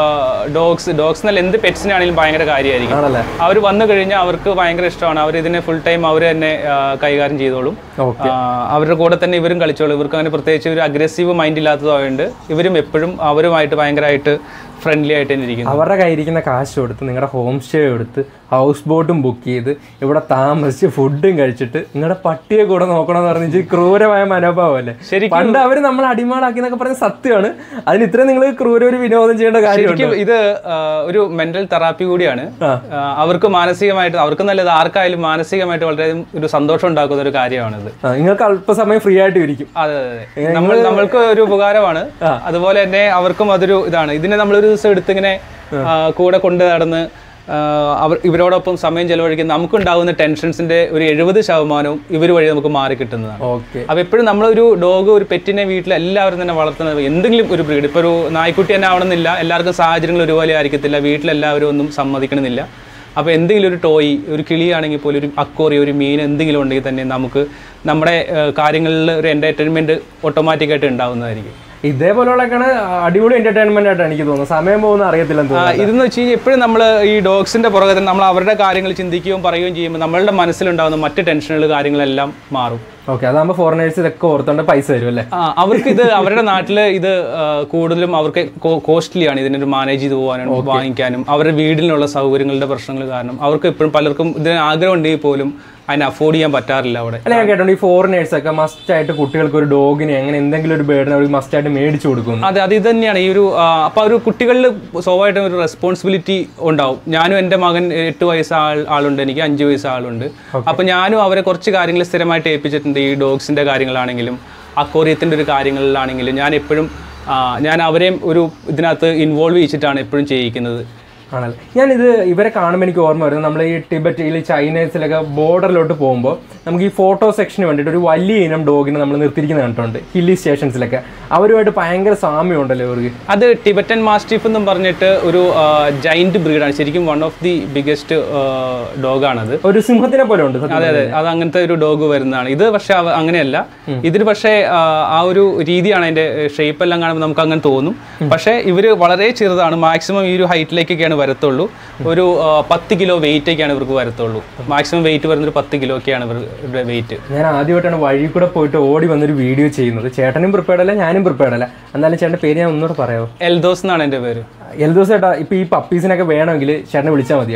[SPEAKER 2] ഡോഗ്സ് ഡോഗ്സ് എന്നല്ല എന്ത് പെറ്റ്സിനാണെങ്കിലും ഭയങ്കര കാര്യമായിരിക്കും
[SPEAKER 1] ആണല്ലേ
[SPEAKER 2] അവർ വന്നു കഴിഞ്ഞാൽ അവർക്ക് ഭയങ്കര ഇഷ്ടമാണ് അവർ ഇതിനെ ഫുൾ ടൈം അവർ തന്നെ ആ, കൈകാര്യം ചെയ്തോളും
[SPEAKER 1] ഓക്കെ
[SPEAKER 2] ആ, അവരുടെ കൂടെ തന്നെ ഇവരും കളിച്ചോളും ഇവർക്ക് അങ്ങനെ പ്രത്യേകിച്ച് ഒരു അഗ്രസീവ് മൈൻഡ് ഇല്ലാത്തതായതുകൊണ്ട് ഇവരും എപ്പോഴും അവരുമായിട്ട് ഭയങ്കരമായിട്ട് ഫ്രണ്ട്ലി ആയിട്ട് തന്നെ ഇരിക്കുന്നു
[SPEAKER 1] അവരുടെ കയ്യിരിക്കുന്ന കാശ് കൊടുത്ത് നിങ്ങളുടെ ഹോം സ്റ്റേ എടുത്ത് ഹൗസ് ബോട്ടും ബുക്ക് ചെയ്ത് ഇവിടെ താമസിച്ച് ഫുഡും കഴിച്ചിട്ട് നിങ്ങളുടെ പട്ടിയെ കൂടെ നോക്കണമെന്ന് പറഞ്ഞ് ഇച്ചിരി ക്രൂരമായ മനോഭാവമല്ലേ
[SPEAKER 2] ശരിക്കും
[SPEAKER 1] പണ്ട് അവർ നമ്മൾ അടിമാടാക്കി എന്നൊക്കെ പറഞ്ഞ സത്യമാണ് അതിന് ഇത്രയും നിങ്ങൾ ക്രൂര ഒരു വിനോദം ചെയ്യേണ്ട കാര്യമുണ്ട്
[SPEAKER 2] ശരിക്കും ഇത് ആ, ഒരു മെന്റൽ തെറാപ്പി കൂടിയാണ്
[SPEAKER 1] ആ.
[SPEAKER 2] ആ, അവർക്ക് മാനസികമായിട്ട് അവർക്ക് നല്ലത് ആർക്കായാലും മാനസികമായിട്ട് വളരെ ഒരു സന്തോഷം ഉണ്ടാക്കുന്ന ഒരു കാര്യമാണിത്
[SPEAKER 1] ആ, നിങ്ങൾക്ക് അല്പസമയം ഫ്രീ ആയിട്ട് ഇരിക്കും
[SPEAKER 2] അതെ അതെ അതെ. നമ്മൾ നമ്മൾക്ക് ഒരു ഉപകാരമാണ് അതുപോലെ തന്നെ അവർക്കും അതൊരു ഇതാണ് ഇതിനെ നമ്മൾ ഒരു ദിവസം എടുത്തിങ്ങനെ ആ, കൂടെ കൊണ്ട് നടന്ന് ആ, അവർ ഇവരോടൊപ്പം സമയം ചെലവഴിക്കുന്ന നമുക്കുണ്ടാകുന്ന ടെൻഷൻസിന്റെ ഒരു എഴുപത് ശതമാനവും ഇവർ വഴി നമുക്ക് മാറി കിട്ടുന്നതാണ്
[SPEAKER 1] ഓക്കെ
[SPEAKER 2] അപ്പോൾ എപ്പോഴും നമ്മളൊരു ഡോഗ് ഒരു പെറ്റിനെ വീട്ടിൽ എല്ലാവരും തന്നെ വളർത്തുന്നത് എന്തെങ്കിലും ഒരു ബ്രീഡ് ഇപ്പോൾ ഒരു നായ്ക്കുട്ടി തന്നെ ആവണമെന്നില്ല എല്ലാവർക്കും സാഹചര്യങ്ങൾ ഒരുപോലെ ആയിരിക്കത്തില്ല വീട്ടിലെല്ലാവരും ഒന്നും സമ്മതിക്കണമെന്നില്ല അപ്പോൾ എന്തെങ്കിലും ഒരു ടോയ് ഒരു കിളിയാണെങ്കിൽ പോലും ഒരു അക്കോറി ഒരു മീൻ എന്തെങ്കിലും ഉണ്ടെങ്കിൽ തന്നെ നമുക്ക് നമ്മുടെ ഏഹ്, കാര്യങ്ങളിൽ ഒരു എൻ്റർടൈൻമെൻറ്റ് ഓട്ടോമാറ്റിക്കായിട്ട് ഉണ്ടാവുന്നതായിരിക്കും
[SPEAKER 1] ഇതേപോലെയുള്ളൊക്കെയാണ് അടിപൊളി എന്റർടൈൻമെന്റ് ആയിട്ട് എനിക്ക് തോന്നുന്നത് സമയം പോകുന്ന അറിയത്തില്ലെന്ന്
[SPEAKER 2] ആ,
[SPEAKER 1] തോന്നുന്നു
[SPEAKER 2] ഇതെന്ന് വെച്ച് കഴിഞ്ഞാൽ എപ്പോഴും നമ്മൾ ഈ ഡോഗ്സിന്റെ പുറകെ തന്നെ നമ്മൾ അവരുടെ കാര്യങ്ങൾ ചിന്തിക്കുകയും പറയുകയും ചെയ്യുമ്പോൾ നമ്മളുടെ മനസ്സിലുണ്ടാകുന്ന മറ്റ് ടെൻഷനുകൾ കാര്യങ്ങളെല്ലാം മാറും
[SPEAKER 1] ഓക്കെ അതാകുമ്പോൾ ഫോറിനേഴ്സ് ഇതൊക്കെ ഓർത്തോണ്ട് പൈസ തരും അല്ലേ
[SPEAKER 2] ആ, അവർക്ക് ഇത് അവരുടെ നാട്ടിൽ ഇത് ആ, കൂടുതലും അവർക്ക് കോസ്റ്റ്ലി ആണ് ഇതിനൊരു മാനേജ് ചെയ്ത് പോകാനും വാങ്ങിക്കാനും അവരുടെ വീടിനുള്ള സൗകര്യങ്ങളുടെ പ്രശ്നങ്ങൾ കാരണം അവർക്ക് എപ്പോഴും പലർക്കും ഇതിന് ആഗ്രഹം ഉണ്ടെങ്കിൽ പോലും അതിനെ അഫോർഡ് ചെയ്യാൻ പറ്റാറില്ല അവിടെ
[SPEAKER 1] അല്ല ഞാൻ കേട്ടോ ഈ ഫോറിനേഴ്സ് ഒക്കെ മസ്റ്റ് ആയിട്ട് കുട്ടികൾക്ക് ഒരു ഡോഗിനെ അങ്ങനെ എന്തെങ്കിലും ഒരു ബേഡിനെ അവർക്ക് മസ്റ്റ് ആയിട്ട് മേടിച്ചു കൊടുക്കുന്നു
[SPEAKER 2] അതെ അത് ഇത് തന്നെയാണ് ഈ ഒരു ആ, അപ്പൊ ഒരു കുട്ടികളിൽ സ്വാഭാവികമായിട്ടും ഒരു റെസ്പോൺസിബിലിറ്റി ഉണ്ടാവും ഞാനും എൻ്റെ മകൻ എട്ട് വയസ്സ് ആൾ ആളുണ്ട് എനിക്ക് അഞ്ച് വയസ്സ് ആളുണ്ട് അപ്പൊ ഞാനും അവരെ കുറച്ച് കാര്യങ്ങൾ സ്ഥിരമായിട്ട് ഏൽപ്പിച്ചിട്ടുണ്ട് ഈ ഡോഗ്സിന്റെ കാര്യങ്ങളാണെങ്കിലും അക്വോറിയത്തിന്റെ ഒരു കാര്യങ്ങളിലാണെങ്കിലും ഞാൻ എപ്പോഴും ആ, ഞാൻ അവരെയും ഒരു ഇതിനകത്ത് ഇൻവോൾവ് ചെയ്യിച്ചിട്ടാണ് എപ്പോഴും ചെയ്യിക്കുന്നത്
[SPEAKER 1] ആണല്ലേ ഞാനിത് ഇവരെ കാണുമ്പോൾ എനിക്ക് ഓർമ്മ വരുന്നത് നമ്മൾ ഈ ടിബറ്റിൽ ചൈനീസിലൊക്കെ ബോർഡറിലോട്ട് പോകുമ്പോൾ നമുക്ക് ഈ ഫോട്ടോ സെക്ഷന് വേണ്ടിയിട്ട് ഒരു വലിയ ഇനം ഡോഗിനെ നമ്മൾ നിർത്തിയിരിക്കുന്നത് കണ്ടിട്ടുണ്ട് ഹില്ലി സ്റ്റേഷൻസിലൊക്കെ അവരുമായിട്ട് ഭയങ്കര സാമ്യം ഉണ്ടല്ലോ ഇവർക്ക്
[SPEAKER 2] അത് ടിബറ്റൻ മാസ്റ്റിഫ് എന്നും പറഞ്ഞിട്ട് ഒരു ജൈന്റ് ബ്രീഡാണ് ശരിക്കും വൺ ഓഫ് ദി ബിഗസ്റ്റ് ഡോഗാണത്
[SPEAKER 1] ഒരു സിംഹത്തിനെ പോലെ ഉണ്ട് സത്യം
[SPEAKER 2] അതെ അതെ അത് അങ്ങനത്തെ ഒരു ഡോഗ് വരുന്നതാണ് ഇത് പക്ഷെ അവ- അങ്ങനെയല്ല ഇതിന് പക്ഷേ ആ, ആ ഒരു രീതിയാണ് അതിന്റെ ഷേപ്പ് എല്ലാം കാണുമ്പോൾ നമുക്ക് അങ്ങനെ തോന്നും പക്ഷേ ഇവര് വളരെ ചെറുതാണ് മാക്സിമം ഈ ഒരു ഹൈറ്റിലേക്കൊക്കെയാണ് വരത്തുള്ളൂ ഒരു ആ, പത്ത് കിലോ വെയിറ്റ് ഒക്കെയാണ് ഇവർക്ക് വരത്തുള്ളൂ മാക്സിമം വെയിറ്റ് വരുന്ന ഒരു പത്ത് കിലോ ഒക്കെയാണ് ഇവരുടെ വെയിറ്റ്
[SPEAKER 1] ഞാൻ ആദ്യമായിട്ടാണ് വഴി കൂടെ പോയിട്ട് ഓടി വന്നൊരു വീഡിയോ ചെയ്യുന്നത് ചേട്ടനും പ്രിപ്പയർഡ് അല്ല ഞാനും പ്രിപ്പയർഡ് അല്ല എന്നാലും ചേട്ടൻ്റെ പേര് ഞാൻ ഒന്നുകൂടെ പറയാമോ
[SPEAKER 2] എൽദോസ് എന്നാണ് എൻ്റെ പേര്
[SPEAKER 1] എൽ ദിവസം ചേട്ടാ ഇപ്പൊ ഈ പപ്പീസിനൊക്കെ വേണമെങ്കിൽ ചേട്ടനെ വിളിച്ചാൽ മതിയോ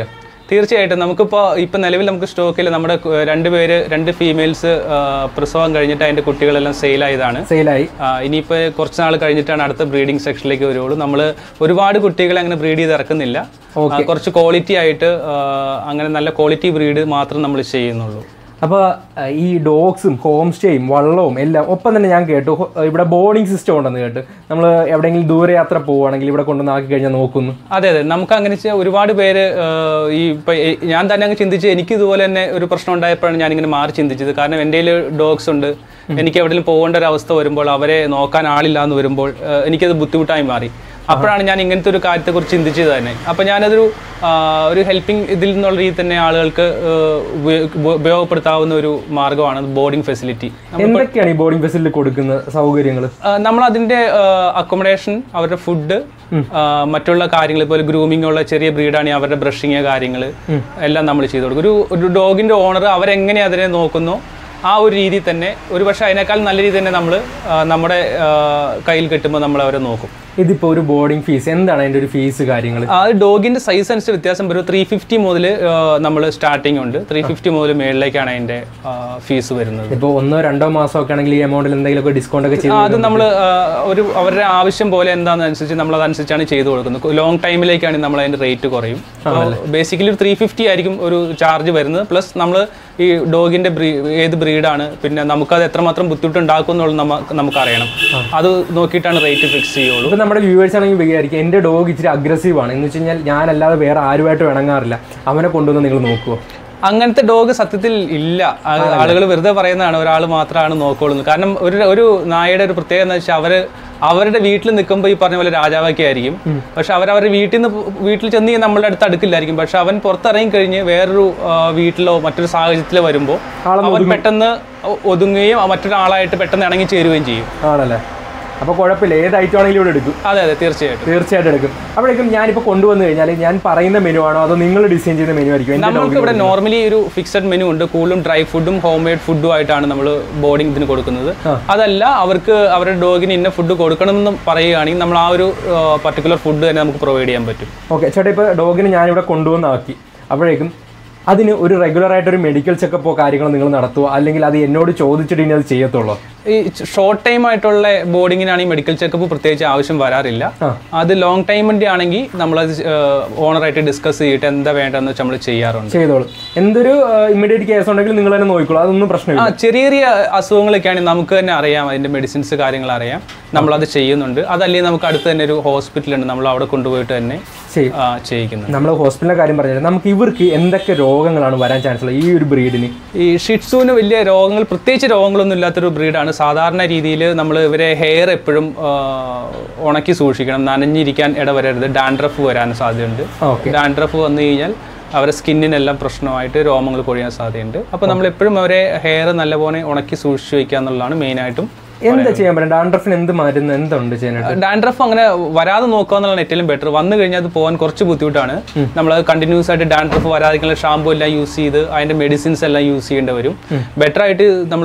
[SPEAKER 2] തീർച്ചയായിട്ടും നമുക്കിപ്പോൾ ഇപ്പം നിലവിൽ നമുക്ക് സ്റ്റോക്കിൽ നമ്മുടെ കു- രണ്ട് പേര് രണ്ട് ഫീമെയിൽസ് പ്രസവം കഴിഞ്ഞിട്ട് അതിൻ്റെ കുട്ടികളെല്ലാം സെയിലായതാണ്
[SPEAKER 1] സെയിലായി
[SPEAKER 2] ഇനിയിപ്പോൾ കുറച്ച് നാൾ കഴിഞ്ഞിട്ടാണ് അടുത്ത ബ്രീഡിംഗ് സെക്ഷനിലേക്ക് വരുള്ളൂ നമ്മൾ ഒരുപാട് കുട്ടികളെ അങ്ങനെ ബ്രീഡ് ചെയ്ത് ഇറക്കുന്നില്ല ആ, കുറച്ച് ക്വാളിറ്റി ആയിട്ട് ആ, അങ്ങനെ നല്ല ക്വാളിറ്റി ബ്രീഡ് മാത്രം നമ്മൾ ചെയ്യുന്നുള്ളൂ
[SPEAKER 1] അപ്പോൾ ഈ ഡോഗ്സും ഹോം സ്റ്റേയും വള്ളവും എല്ലാം ഒപ്പം തന്നെ ഞാൻ കേട്ടു ഹോ- ഇവിടെ ബോർഡിംഗ് സിസ്റ്റം ഉണ്ടെന്ന് കേട്ട് നമ്മൾ എവിടെയെങ്കിലും ദൂരയാത്ര പോവുകയാണെങ്കിൽ ഇവിടെ കൊണ്ടുവന്ന് ആക്കി കഴിഞ്ഞാൽ നോക്കുന്നു
[SPEAKER 2] അതെ അതെ നമുക്ക് അങ്ങനെ ചെ- ഒരുപാട് പേര് ആ, ഈ ഇപ്പൊ എ- ഞാൻ തന്നെ അങ്ങ് ചിന്തിച്ച് എനിക്ക് ഇതുപോലെ തന്നെ ഒരു പ്രശ്നം ഉണ്ടായപ്പോഴാണ് ഞാനിങ്ങനെ മാറി ചിന്തിച്ചത് കാരണം എൻ്റെ കയ്യിൽ ഡോഗ്സ് ഉണ്ട് എനിക്ക് എവിടെയെങ്കിലും പോകേണ്ട ഒരു അവസ്ഥ വരുമ്പോൾ അവരെ നോക്കാൻ ആളില്ല എന്ന് വരുമ്പോൾ ആ, എനിക്കത് ബുദ്ധിമുട്ടായി മാറി അപ്പോഴാണ് ഞാൻ ഇങ്ങനത്തെ ഒരു കാര്യത്തെക്കുറിച്ച് ചിന്തിച്ചത് തന്നെ അപ്പോൾ ഞാനതൊരു ആ, ഒരു ഹെൽപ്പിംഗ് ഇതിൽ നിന്നുള്ള രീതിയിൽ തന്നെ ആളുകൾക്ക് ആ, ഉപയോ- ഉപ- ഉപയോഗപ്പെടുത്താവുന്ന ഒരു മാർഗ്ഗമാണ് ബോർഡിംഗ് ഫെസിലിറ്റി
[SPEAKER 1] എന്തൊക്കെയാണ് ഈ ബോർഡിംഗ് ഫെസിലിറ്റി കൊടുക്കുന്ന സൗകര്യങ്ങൾ
[SPEAKER 2] നമ്മൾ അതിന്റെ അക്കോമഡേഷൻ അവരുടെ ഫുഡ് മറ്റുള്ള കാര്യങ്ങൾ ഇപ്പോൾ ഗ്രൂമിംഗ് ഉള്ള ചെറിയ ബ്രീഡാണെങ്കിൽ അവരുടെ ബ്രഷിങ് കാര്യങ്ങൾ എല്ലാം നമ്മൾ ചെയ്തു കൊടുക്കും ഒരു ഒരു ഡോഗിന്റെ ഓണർ അവരെങ്ങനെ അതിനെ നോക്കുന്നോ ആ ഒരു രീതിയിൽ തന്നെ ഒരു പക്ഷേ അതിനേക്കാൾ നല്ല രീതിയിൽ തന്നെ നമ്മൾ നമ്മുടെ ആ, കയ്യിൽ കിട്ടുമ്പോൾ നമ്മൾ അവരെ നോക്കും
[SPEAKER 1] ഇതിപ്പോൾ ഒരു ബോർഡിംഗ് ഫീസ് എന്താണ് അതിൻ്റെ ഒരു ഫീസ് കാര്യങ്ങൾ
[SPEAKER 2] ആ ഡോഗിന്റെ സൈസ് അനുസരിച്ച് വ്യത്യാസം വരും ത്രീ ഫിഫ്റ്റി മുതൽ നമ്മൾ സ്റ്റാർട്ടിംഗ് ഉണ്ട് ത്രീ ഫിഫ്റ്റി മുതൽ മേളിലേക്കാണ് അതിന്റെ ഫീസ് വരുന്നത്
[SPEAKER 1] ഇപ്പോൾ ഒന്നോ രണ്ടോ മാസമൊക്കെ ആണെങ്കിൽ ഈ എമൗണ്ടിൽ എന്തെങ്കിലുമൊക്കെ ഡിസ്കൗണ്ട് ഒക്കെ ചെയ്ത്
[SPEAKER 2] ആ, അത് നമ്മൾ ഒരു അവരുടെ ആവശ്യം പോലെ എന്താണെന്ന് അനുസരിച്ച് നമ്മൾ അതനുസരിച്ചാണ് ചെയ്തു കൊടുക്കുന്നത് ലോങ് ടൈമിലേക്കാണെങ്കിൽ നമ്മൾ അതിന്റെ റേറ്റ് കുറയും ബേസിക്കലി ഒരു ത്രീ ഫിഫ്റ്റി ആയിരിക്കും ഒരു ചാർജ് വരുന്നത് പ്ലസ് നമ്മൾ ഈ ഡോഗിന്റെ ബ്രീ ഏത് ബ്രീഡാണ് പിന്നെ നമുക്കത് എത്രമാത്രം ബുദ്ധിമുട്ടുണ്ടാക്കും എന്നുള്ളത് നമ്മ- നമുക്കറിയണം അത് നോക്കിയിട്ടാണ് റേറ്റ് ഫിക്സ് ചെയ്യുള്ളൂ
[SPEAKER 1] ഇപ്പം നമ്മുടെ വ്യൂവേഴ്സ് ആണെങ്കിൽ വിചാരിക്കും എൻ്റെ ഡോഗ് ഇച്ചിരി അഗ്രസീവ് ആണ് എന്ന് വെച്ച് കഴിഞ്ഞാൽ ഞാനല്ലാതെ വേറെ ആരുമായിട്ട് ഇണങ്ങാറില്ല അവനെ കൊണ്ടുവന്ന് നിങ്ങൾ നോക്കുമോ
[SPEAKER 2] അങ്ങനത്തെ ഡോഗ് സത്യത്തിൽ ഇല്ല ആളുകൾ വെറുതെ പറയുന്നതാണ് ഒരാൾ മാത്രമാണ് നോക്കുള്ളൂ കാരണം ഒരു ഒരു നായയുടെ ഒരു പ്രത്യേകത എന്ന് വെച്ചാൽ അവര് അവരുടെ വീട്ടിൽ നിൽക്കുമ്പോൾ ഈ പറഞ്ഞ പോലെ രാജാവൊക്കെ ആയിരിക്കും പക്ഷെ അവർ അവരുടെ വീട്ടിൽ നിന്ന് വീട്ടിൽ ചെന്ന് കഴിഞ്ഞാൽ നമ്മളുടെ അടുത്ത് അടുക്കില്ലായിരിക്കും പക്ഷെ അവൻ പുറത്തിറങ്ങി കഴിഞ്ഞ് വേറൊരു ആ, വീട്ടിലോ മറ്റൊരു സാഹചര്യത്തിലോ വരുമ്പോൾ അവൻ പെട്ടെന്ന് ഒ- ഒതുങ്ങുകയും ആ മറ്റൊരാളായിട്ട് പെട്ടെന്ന് ഇണങ്ങി ചേരുകയും ചെയ്യും
[SPEAKER 1] ആണല്ലേ അപ്പോൾ കുഴപ്പമില്ല ഏത് ഐറ്റം ആണെങ്കിലും ഇവിടെ എടുക്കും
[SPEAKER 2] അതെ അതെ തീർച്ചയായിട്ടും
[SPEAKER 1] തീർച്ചയായിട്ടും എടുക്കും അപ്പോഴേക്കും ഞാനിപ്പോൾ കൊണ്ടുവന്നു കഴിഞ്ഞാൽ ഞാൻ പറയുന്ന മെനു ആണോ അതോ നിങ്ങൾ ഡിസൈൻ ചെയ്യുന്ന മെനു ആയിരിക്കും എൻ്റെ
[SPEAKER 2] നമ്മൾക്ക് ഇവിടെ നോർമലി ഒരു ഫിക്സഡ് മെനു ഉണ്ട് കൂടുതലും ഡ്രൈ ഫുഡും ഹോം മെയ്ഡ് ഫുഡും ആയിട്ടാണ് നമ്മൾ ബോർഡിംഗ് ഇതിന് കൊടുക്കുന്നത് അതല്ല അവർക്ക് അവരുടെ ഡോഗിന് ഇന്ന ഫുഡ് കൊടുക്കണമെന്ന് പറയുകയാണെങ്കിൽ നമ്മൾ ആ ഒരു പർട്ടിക്കുലർ ഫുഡ് തന്നെ നമുക്ക് പ്രൊവൈഡ് ചെയ്യാൻ പറ്റും
[SPEAKER 1] ഓക്കെ ചേട്ടാ ഇപ്പോൾ ഡോഗിനെ ഞാനിവിടെ കൊണ്ടുവന്നാക്കി അപ്പോഴേക്കും അതിന് ഒരു റെഗുലർ ആയിട്ട് ഒരു മെഡിക്കൽ ചെക്കപ്പോ കാര്യങ്ങളോ നിങ്ങൾ നടത്തുമോ അല്ലെങ്കിൽ അത് എന്നോട് ചോദിച്ചിട്ട് ഇനി അത് ചെയ്യത്തുള്ളൂ
[SPEAKER 2] ഈ ഷോർട്ട് ടൈം ആയിട്ടുള്ള ബോർഡിങ്ങിനാണെങ്കിൽ മെഡിക്കൽ ചെക്കപ്പ് പ്രത്യേകിച്ച് ആവശ്യം വരാറില്ല അത് ലോങ് ടൈമിൻ്റെ ആണെങ്കിൽ നമ്മളത് ഓണറായിട്ട് ഡിസ്കസ് ചെയ്തിട്ട് എന്താ വേണ്ടതെന്ന് വെച്ചാൽ നമ്മൾ ചെയ്യാറുണ്ട്
[SPEAKER 1] ചെയ്തോളൂ എന്തൊരു ഇമ്മീഡിയറ്റ് കേസ് ഉണ്ടെങ്കിൽ നിങ്ങൾ തന്നെ നോക്കിക്കോളൂ അതൊന്നും പ്രശ്നമില്ല
[SPEAKER 2] ആ ചെറിയ ചെറിയ അസുഖങ്ങളൊക്കെയാണെങ്കിൽ നമുക്ക് തന്നെ അറിയാം അതിന്റെ മെഡിസിൻസ് കാര്യങ്ങൾ അറിയാം നമ്മളത് ചെയ്യുന്നുണ്ട് അതല്ലെങ്കിൽ നമുക്ക് അടുത്ത് തന്നെ ഒരു ഹോസ്പിറ്റൽ ഉണ്ട് നമ്മൾ അവിടെ കൊണ്ടുപോയിട്ട് തന്നെ
[SPEAKER 1] ചെയ്യും
[SPEAKER 2] ആ, ചെയ്യിക്കുന്നുണ്ട്
[SPEAKER 1] നമ്മൾ ഹോസ്പിറ്റലിലെ കാര്യം പറഞ്ഞാൽ നമുക്ക് ഇവർക്ക് എന്തൊക്കെ രോഗങ്ങളാണ് വരാൻ ചാൻസ് ഉള്ളത് ഈ ഒരു ബ്രീഡിന്
[SPEAKER 2] ഈ ഷിറ്റ്സുവിന് വലിയ രോഗങ്ങൾ പ്രത്യേകിച്ച് രോഗങ്ങളൊന്നും ഇല്ലാത്തൊരു ബ്രീഡാണ് സാധാരണ രീതിയിൽ നമ്മൾ ഇവരെ ഹെയർ എപ്പോഴും ആ, ഉണക്കി സൂക്ഷിക്കണം നനഞ്ഞിരിക്കാൻ ഇടവരരുത് ഡാൻഡ്രഫ് വരാൻ സാധ്യതയുണ്ട്
[SPEAKER 1] ഓക്കെ
[SPEAKER 2] ഡാൻഡ്രഫ് വന്നു കഴിഞ്ഞാൽ അവരുടെ സ്കിന്നിനെല്ലാം പ്രശ്നമായിട്ട് രോമങ്ങൾ കൊഴിയാൻ സാധ്യതയുണ്ട് അപ്പോൾ നമ്മൾ എപ്പോഴും അവരെ ഹെയർ നല്ലപോലെ ഉണക്കി സൂക്ഷിച്ചു വയ്ക്കുക എന്നുള്ളതാണ് മെയിനായിട്ടും
[SPEAKER 1] എന്താ ചെയ്യാൻ പറ്റും ഡാൻഡ്രഫിന് എന്ത് മരുന്ന് എന്തുണ്ട് ചെയ്യാനായിട്ട്
[SPEAKER 2] ഡാൻഡ്രഫ് അങ്ങനെ വരാതെ നോക്കുക എന്നുള്ളതാണ് ഏറ്റവും ബെറ്റർ വന്നു കഴിഞ്ഞാൽ അത് പോകാൻ കുറച്ച് ബുദ്ധിമുട്ടാണ് നമ്മൾ കണ്ടിന്യൂസ് ആയിട്ട് ഡാൻഡ്രഫ് വരാതിരിക്കുന്ന ഷാമ്പു എല്ലാം യൂസ് ചെയ്ത് അതിന്റെ മെഡിസിൻസ് എല്ലാം യൂസ് ചെയ്യേണ്ടി വരും ബെറ്റർ ആയിട്ട് നമ്മൾ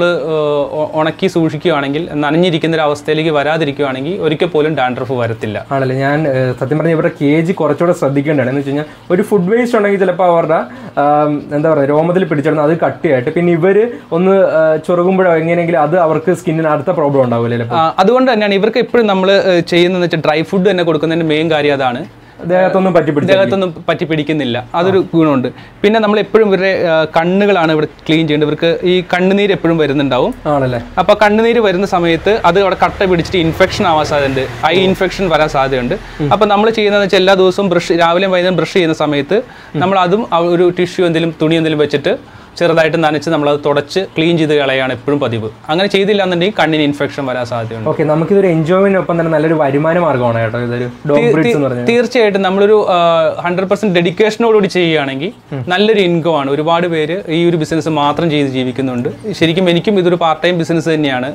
[SPEAKER 2] ഉണക്കി സൂക്ഷിക്കുകയാണെങ്കിൽ നനഞ്ഞിരിക്കുന്ന ഒരു അവസ്ഥയിലേക്ക് വരാതിരിക്കുകയാണെങ്കിൽ ഒരിക്കൽ പോലും ഡാൻഡ്രഫ് വരത്തില്ല
[SPEAKER 1] ആണല്ലേ ഞാൻ ഏഹ്, സത്യം പറഞ്ഞാൽ ഇവരുടെ കേജ് കുറച്ചുകൂടെ ശ്രദ്ധിക്കേണ്ടതാണ് എന്ന് വെച്ച് കഴിഞ്ഞാൽ ഒരു ഫുഡ് വേസ്റ്റ് ഉണ്ടെങ്കിൽ ചിലപ്പോൾ അവരുടെ ആം, എന്താ പറയുക രോമത്തിൽ പിടിച്ചിടുന്ന അത് കട്ടിയായിട്ട് പിന്നെ ഇവർ ഒന്ന് ഏഹ്, ചൊറുകുമ്പോഴോ എങ്ങനെയെങ്കിലും അത് അവർക്ക് സ്കിന്നിന് അടുത്ത പ്രോബ്ലം ഉണ്ടാവില്ല ചിലപ്പോൾ
[SPEAKER 2] ആ, അതുകൊണ്ട് തന്നെയാണ് ഇവർക്ക് എപ്പോഴും നമ്മൾ ചെയ്യുന്നതെന്ന് വെച്ചാൽ ഡ്രൈ ഫുഡ് തന്നെ കൊടുക്കുന്നതിന്റെ മെയിൻ കാര്യം അതാണ്
[SPEAKER 1] ദേഹത്തൊന്നും പറ്റി പിടിച്ച
[SPEAKER 2] ദേഹത്തൊന്നും പറ്റി പിടിക്കുന്നില്ല അതൊരു ഗുണമുണ്ട് പിന്നെ നമ്മൾ എപ്പോഴും ഇവരുടെ ആ, കണ്ണുകളാണ് ഇവിടെ ക്ലീൻ ചെയ്യേണ്ടത് ഇവർക്ക് ഈ കണ്ണുനീര് എപ്പോഴും വരുന്നുണ്ടാവും
[SPEAKER 1] ആണല്ലേ
[SPEAKER 2] അപ്പൊ കണ്ണുനീര് വരുന്ന സമയത്ത് അത് അവിടെ കട്ട പിടിച്ചിട്ട് ഇൻഫെക്ഷൻ ആവാൻ സാധ്യതയുണ്ട് ഐ ഇൻഫെക്ഷൻ വരാൻ സാധ്യതയുണ്ട് അപ്പൊ നമ്മൾ ചെയ്യുന്നതെന്ന് വെച്ചാൽ എല്ലാ ദിവസവും ബ്രഷ് രാവിലെ വൈകുന്നേരം ബ്രഷ് ചെയ്യുന്ന സമയത്ത് നമ്മൾ അതും ആ ഒരു ടിഷ്യൂ എന്തെങ്കിലും തുണി എന്തെങ്കിലും വെച്ചിട്ട് ചെറുതായിട്ട് നനച്ച് നമ്മളത് തുടച്ച് ക്ലീൻ ചെയ്ത് കളയാണ് എപ്പോഴും പതിവ് അങ്ങനെ ചെയ്തില്ല എന്നുണ്ടെങ്കിൽ കണ്ണിന് ഇൻഫെക്ഷൻ വരാൻ സാധ്യതയുണ്ട്
[SPEAKER 1] ഓക്കെ നമുക്കിതൊരു എൻജോയ്മെന്റിനൊപ്പം തന്നെ നല്ലൊരു വരുമാന മാർഗ്ഗമാണ് കേട്ടോ ഇതൊരു ഡോഗ് ബ്രീഡ്സ് എന്ന് പറഞ്ഞാൽ
[SPEAKER 2] തീർച്ചയായിട്ടും നമ്മളൊരു ഹൺഡ്രഡ് പെർസെന്റ് ഡെഡിക്കേഷനോടുകൂടി ചെയ്യുകയാണെങ്കിൽ നല്ലൊരു ഇൻകം ആണ് ഒരുപാട് പേര് ഈ ഒരു ബിസിനസ് മാത്രം ചെയ്ത് ജീവിക്കുന്നുണ്ട് ശരിക്കും എനിക്കും ഇതൊരു പാർട്ട് ടൈം ബിസിനസ് തന്നെയാണ്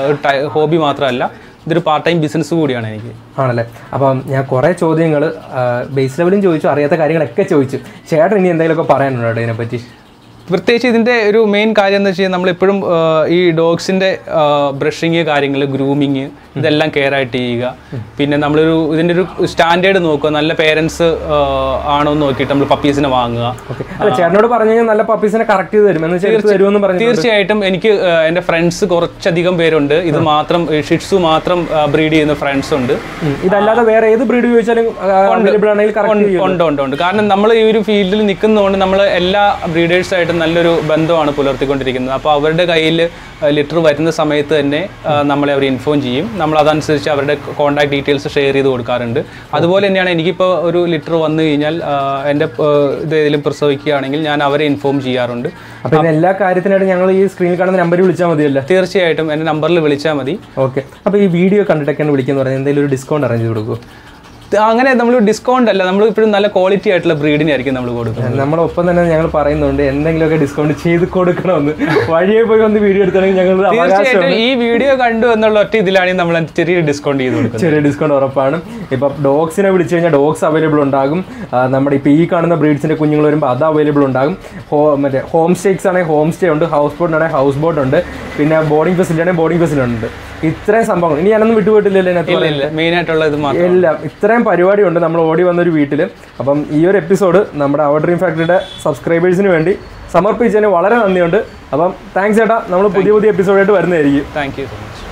[SPEAKER 2] ഹോബി മാത്രമല്ല ഇതൊരു പാർട്ട് ടൈം ബിസിനസ് കൂടിയാണ് എനിക്ക്
[SPEAKER 1] ആണല്ലേ അപ്പം ഞാൻ കുറേ ചോദ്യങ്ങൾ ബേസ് ലെവലും ചോദിച്ചു അറിയാത്ത കാര്യങ്ങളൊക്കെ ചോദിച്ചു ചേട്ടൻ ഇനി എന്തെങ്കിലുമൊക്കെ പറയാനുണ്ടോ കേട്ടോ ഇതിനെപ്പറ്റി
[SPEAKER 2] പ്രത്യേകിച്ച് ഇതിൻ്റെ ഒരു മെയിൻ കാര്യം എന്ന് വെച്ച് കഴിഞ്ഞാൽ നമ്മളിപ്പോഴും ആ, ഈ ഡോഗ്സിൻ്റെ ബ്രഷിങ് കാര്യങ്ങൾ ഗ്രൂമിങ് ഇതെല്ലാം കെയർ ആയിട്ട് ചെയ്യുക പിന്നെ നമ്മളൊരു ഇതിൻ്റെ ഒരു സ്റ്റാൻഡേർഡ് നോക്കുക നല്ല പേരൻസ് ആണോ എന്ന് നോക്കിയിട്ട് നമ്മൾ പപ്പീസിനെ വാങ്ങുക
[SPEAKER 1] ഓക്കെ അല്ല ചേട്ടനോട് പറഞ്ഞു കഴിഞ്ഞാൽ നല്ല പപ്പീസിനെ കറക്റ്റ് ചെയ്ത് തരും എന്ന് വെച്ചാൽ എടുത്ത് തരുമെന്ന് പറഞ്ഞു
[SPEAKER 2] തീർച്ചയായിട്ടും എനിക്ക് ആ, എൻ്റെ ഫ്രണ്ട്സ് കുറച്ചധികം പേരുണ്ട് ഇത് മാത്രം ഷിറ്റ്സു മാത്രം ബ്രീഡ് ചെയ്യുന്ന ഫ്രണ്ട്സ് ഉണ്ട്
[SPEAKER 1] ഉം. ഇതല്ലാതെ വേറെ ഏത് ബ്രീഡ് ചോദിച്ചാലും അവൈലബിൾ ആണെങ്കിൽ കറക്റ്റ്
[SPEAKER 2] ഉണ്ട് ഉണ്ട് ഉണ്ട് ഉണ്ട് കാരണം നമ്മൾ ഈ ഒരു ഫീൽഡിൽ നിൽക്കുന്നതുകൊണ്ട് നമ്മൾ എല്ലാ ബ്രീഡേഴ്സായിട്ടും നല്ലൊരു ബന്ധമാണ് പുലർത്തിക്കൊണ്ടിരിക്കുന്നത് അപ്പോൾ അവരുടെ കയ്യിൽ ലിറ്റർ വരുന്ന സമയത്ത് തന്നെ ആ, നമ്മളെ അവർ ഇൻഫോം ചെയ്യും നമ്മൾ അതനുസരിച്ച് അവരുടെ കോൺടാക്ട് ഡീറ്റെയിൽസ് ഷെയർ ചെയ്ത് കൊടുക്കാറുണ്ട് അതുപോലെ തന്നെയാണ് എനിക്കിപ്പോൾ ഒരു ലിറ്റർ വന്നു കഴിഞ്ഞാൽ ആ, എൻ്റെ ആ, ഇത് ഏതെങ്കിലും പ്രസവിക്കുകയാണെങ്കിൽ ഞാൻ അവരെ ഇൻഫോം ചെയ്യാറുണ്ട്
[SPEAKER 1] അപ്പൊ ഇതിന് എല്ലാ കാര്യത്തിനായിട്ട് ഞങ്ങൾ ഈ സ്ക്രീനിൽ കാണുന്ന നമ്പറിൽ വിളിച്ചാൽ മതിയല്ലേ
[SPEAKER 2] തീർച്ചയായിട്ടും എൻ്റെ നമ്പറിൽ വിളിച്ചാൽ മതി
[SPEAKER 1] ഓക്കെ അപ്പൊ ഈ വീഡിയോ കണ്ടിട്ടൊക്കെയാണ് വിളിക്കുന്ന പറഞ്ഞാൽ എന്തെങ്കിലും ഒരു ഡിസ്കൗണ്ട് അറേഞ്ച് ചെയ്ത് കൊടുക്കും
[SPEAKER 2] അങ്ങനെ നമ്മൾ ഡിസ്കൗണ്ട് അല്ല നമ്മൾ ഇപ്പോഴും നല്ല ക്വാളിറ്റി ആയിട്ടുള്ള ബ്രീഡിനായിരിക്കും നമ്മൾ കൊടുക്കുന്നത്
[SPEAKER 1] നമ്മുടെ ഒപ്പം തന്നെ ഞങ്ങൾ പറയുന്നുണ്ട് എന്തെങ്കിലുമൊക്കെ ഡിസ്കൗണ്ട് ചെയ്ത് കൊടുക്കണമെന്ന് വഴിയെ പോയി വന്ന് വീഡിയോ എടുത്താണെങ്കിൽ ഞങ്ങൾ അവകാശം
[SPEAKER 2] തീർച്ചയായിട്ടും ഈ വീഡിയോ കണ്ടു എന്നുള്ള ഒറ്റ ഇതിലാണെങ്കിൽ നമ്മൾ ചെറിയ ഡിസ്കൗണ്ട് ചെയ്ത് കൊടുക്കുന്നത്
[SPEAKER 1] ചെറിയ ഡിസ്കൗണ്ട് ഉറപ്പാണ് ഇപ്പം ഡോഗ്സിനെ വിളിച്ചു കഴിഞ്ഞാൽ ഡോഗ്സ് അവൈലബിൾ ഉണ്ടാകും ആ, നമ്മുടെ ഇപ്പോൾ ഈ കാണുന്ന ബ്രീഡ്സിൻ്റെ കുഞ്ഞുങ്ങൾ വരുമ്പോൾ അത് അവൈലബിൾ ഉണ്ടാകും ഹോ മറ്റേ ഹോം സ്റ്റേക്സ് ആണെങ്കിൽ ഹോം സ്റ്റേ ഉണ്ട് ഹൗസ് ബോട്ടിനാണെങ്കിൽ ഹൗസ് ബോട്ട് ഉണ്ട് പിന്നെ ബോർഡിംഗ് ഫെസിലിറ്റി ആണെങ്കിൽ ബോർഡിംഗ് ഫെസിലിറ്റി ഉണ്ട് ഇത്രയും സംഭവങ്ങൾ ഇനി ഞാനൊന്നും വിട്ടുപോയിട്ടില്ലല്ലോ ഇതിനകത്ത്
[SPEAKER 2] ഇല്ല ഇല്ല മെയിൻ ആയിട്ടുള്ള ഇത് മാത്രം
[SPEAKER 1] എല്ലാം ഇത്രയും പരിപാടിയുണ്ട് നമ്മൾ ഓടി വന്നൊരു വീട്ടിൽ അപ്പം ഈ ഒരു എപ്പിസോഡ് നമ്മുടെ അവർ ഡ്രീം ഫാക്ടറിയുടെ സബ്സ്ക്രൈബേഴ്സിന് വേണ്ടി സമർപ്പിച്ചതിന് വളരെ നന്ദിയുണ്ട് അപ്പം താങ്ക്സ് ചേട്ടാ നമ്മൾ പുതിയ പുതിയ എപ്പിസോഡായിട്ട് വരുന്നതായിരിക്കും
[SPEAKER 2] താങ്ക് യു സോ മച്ച്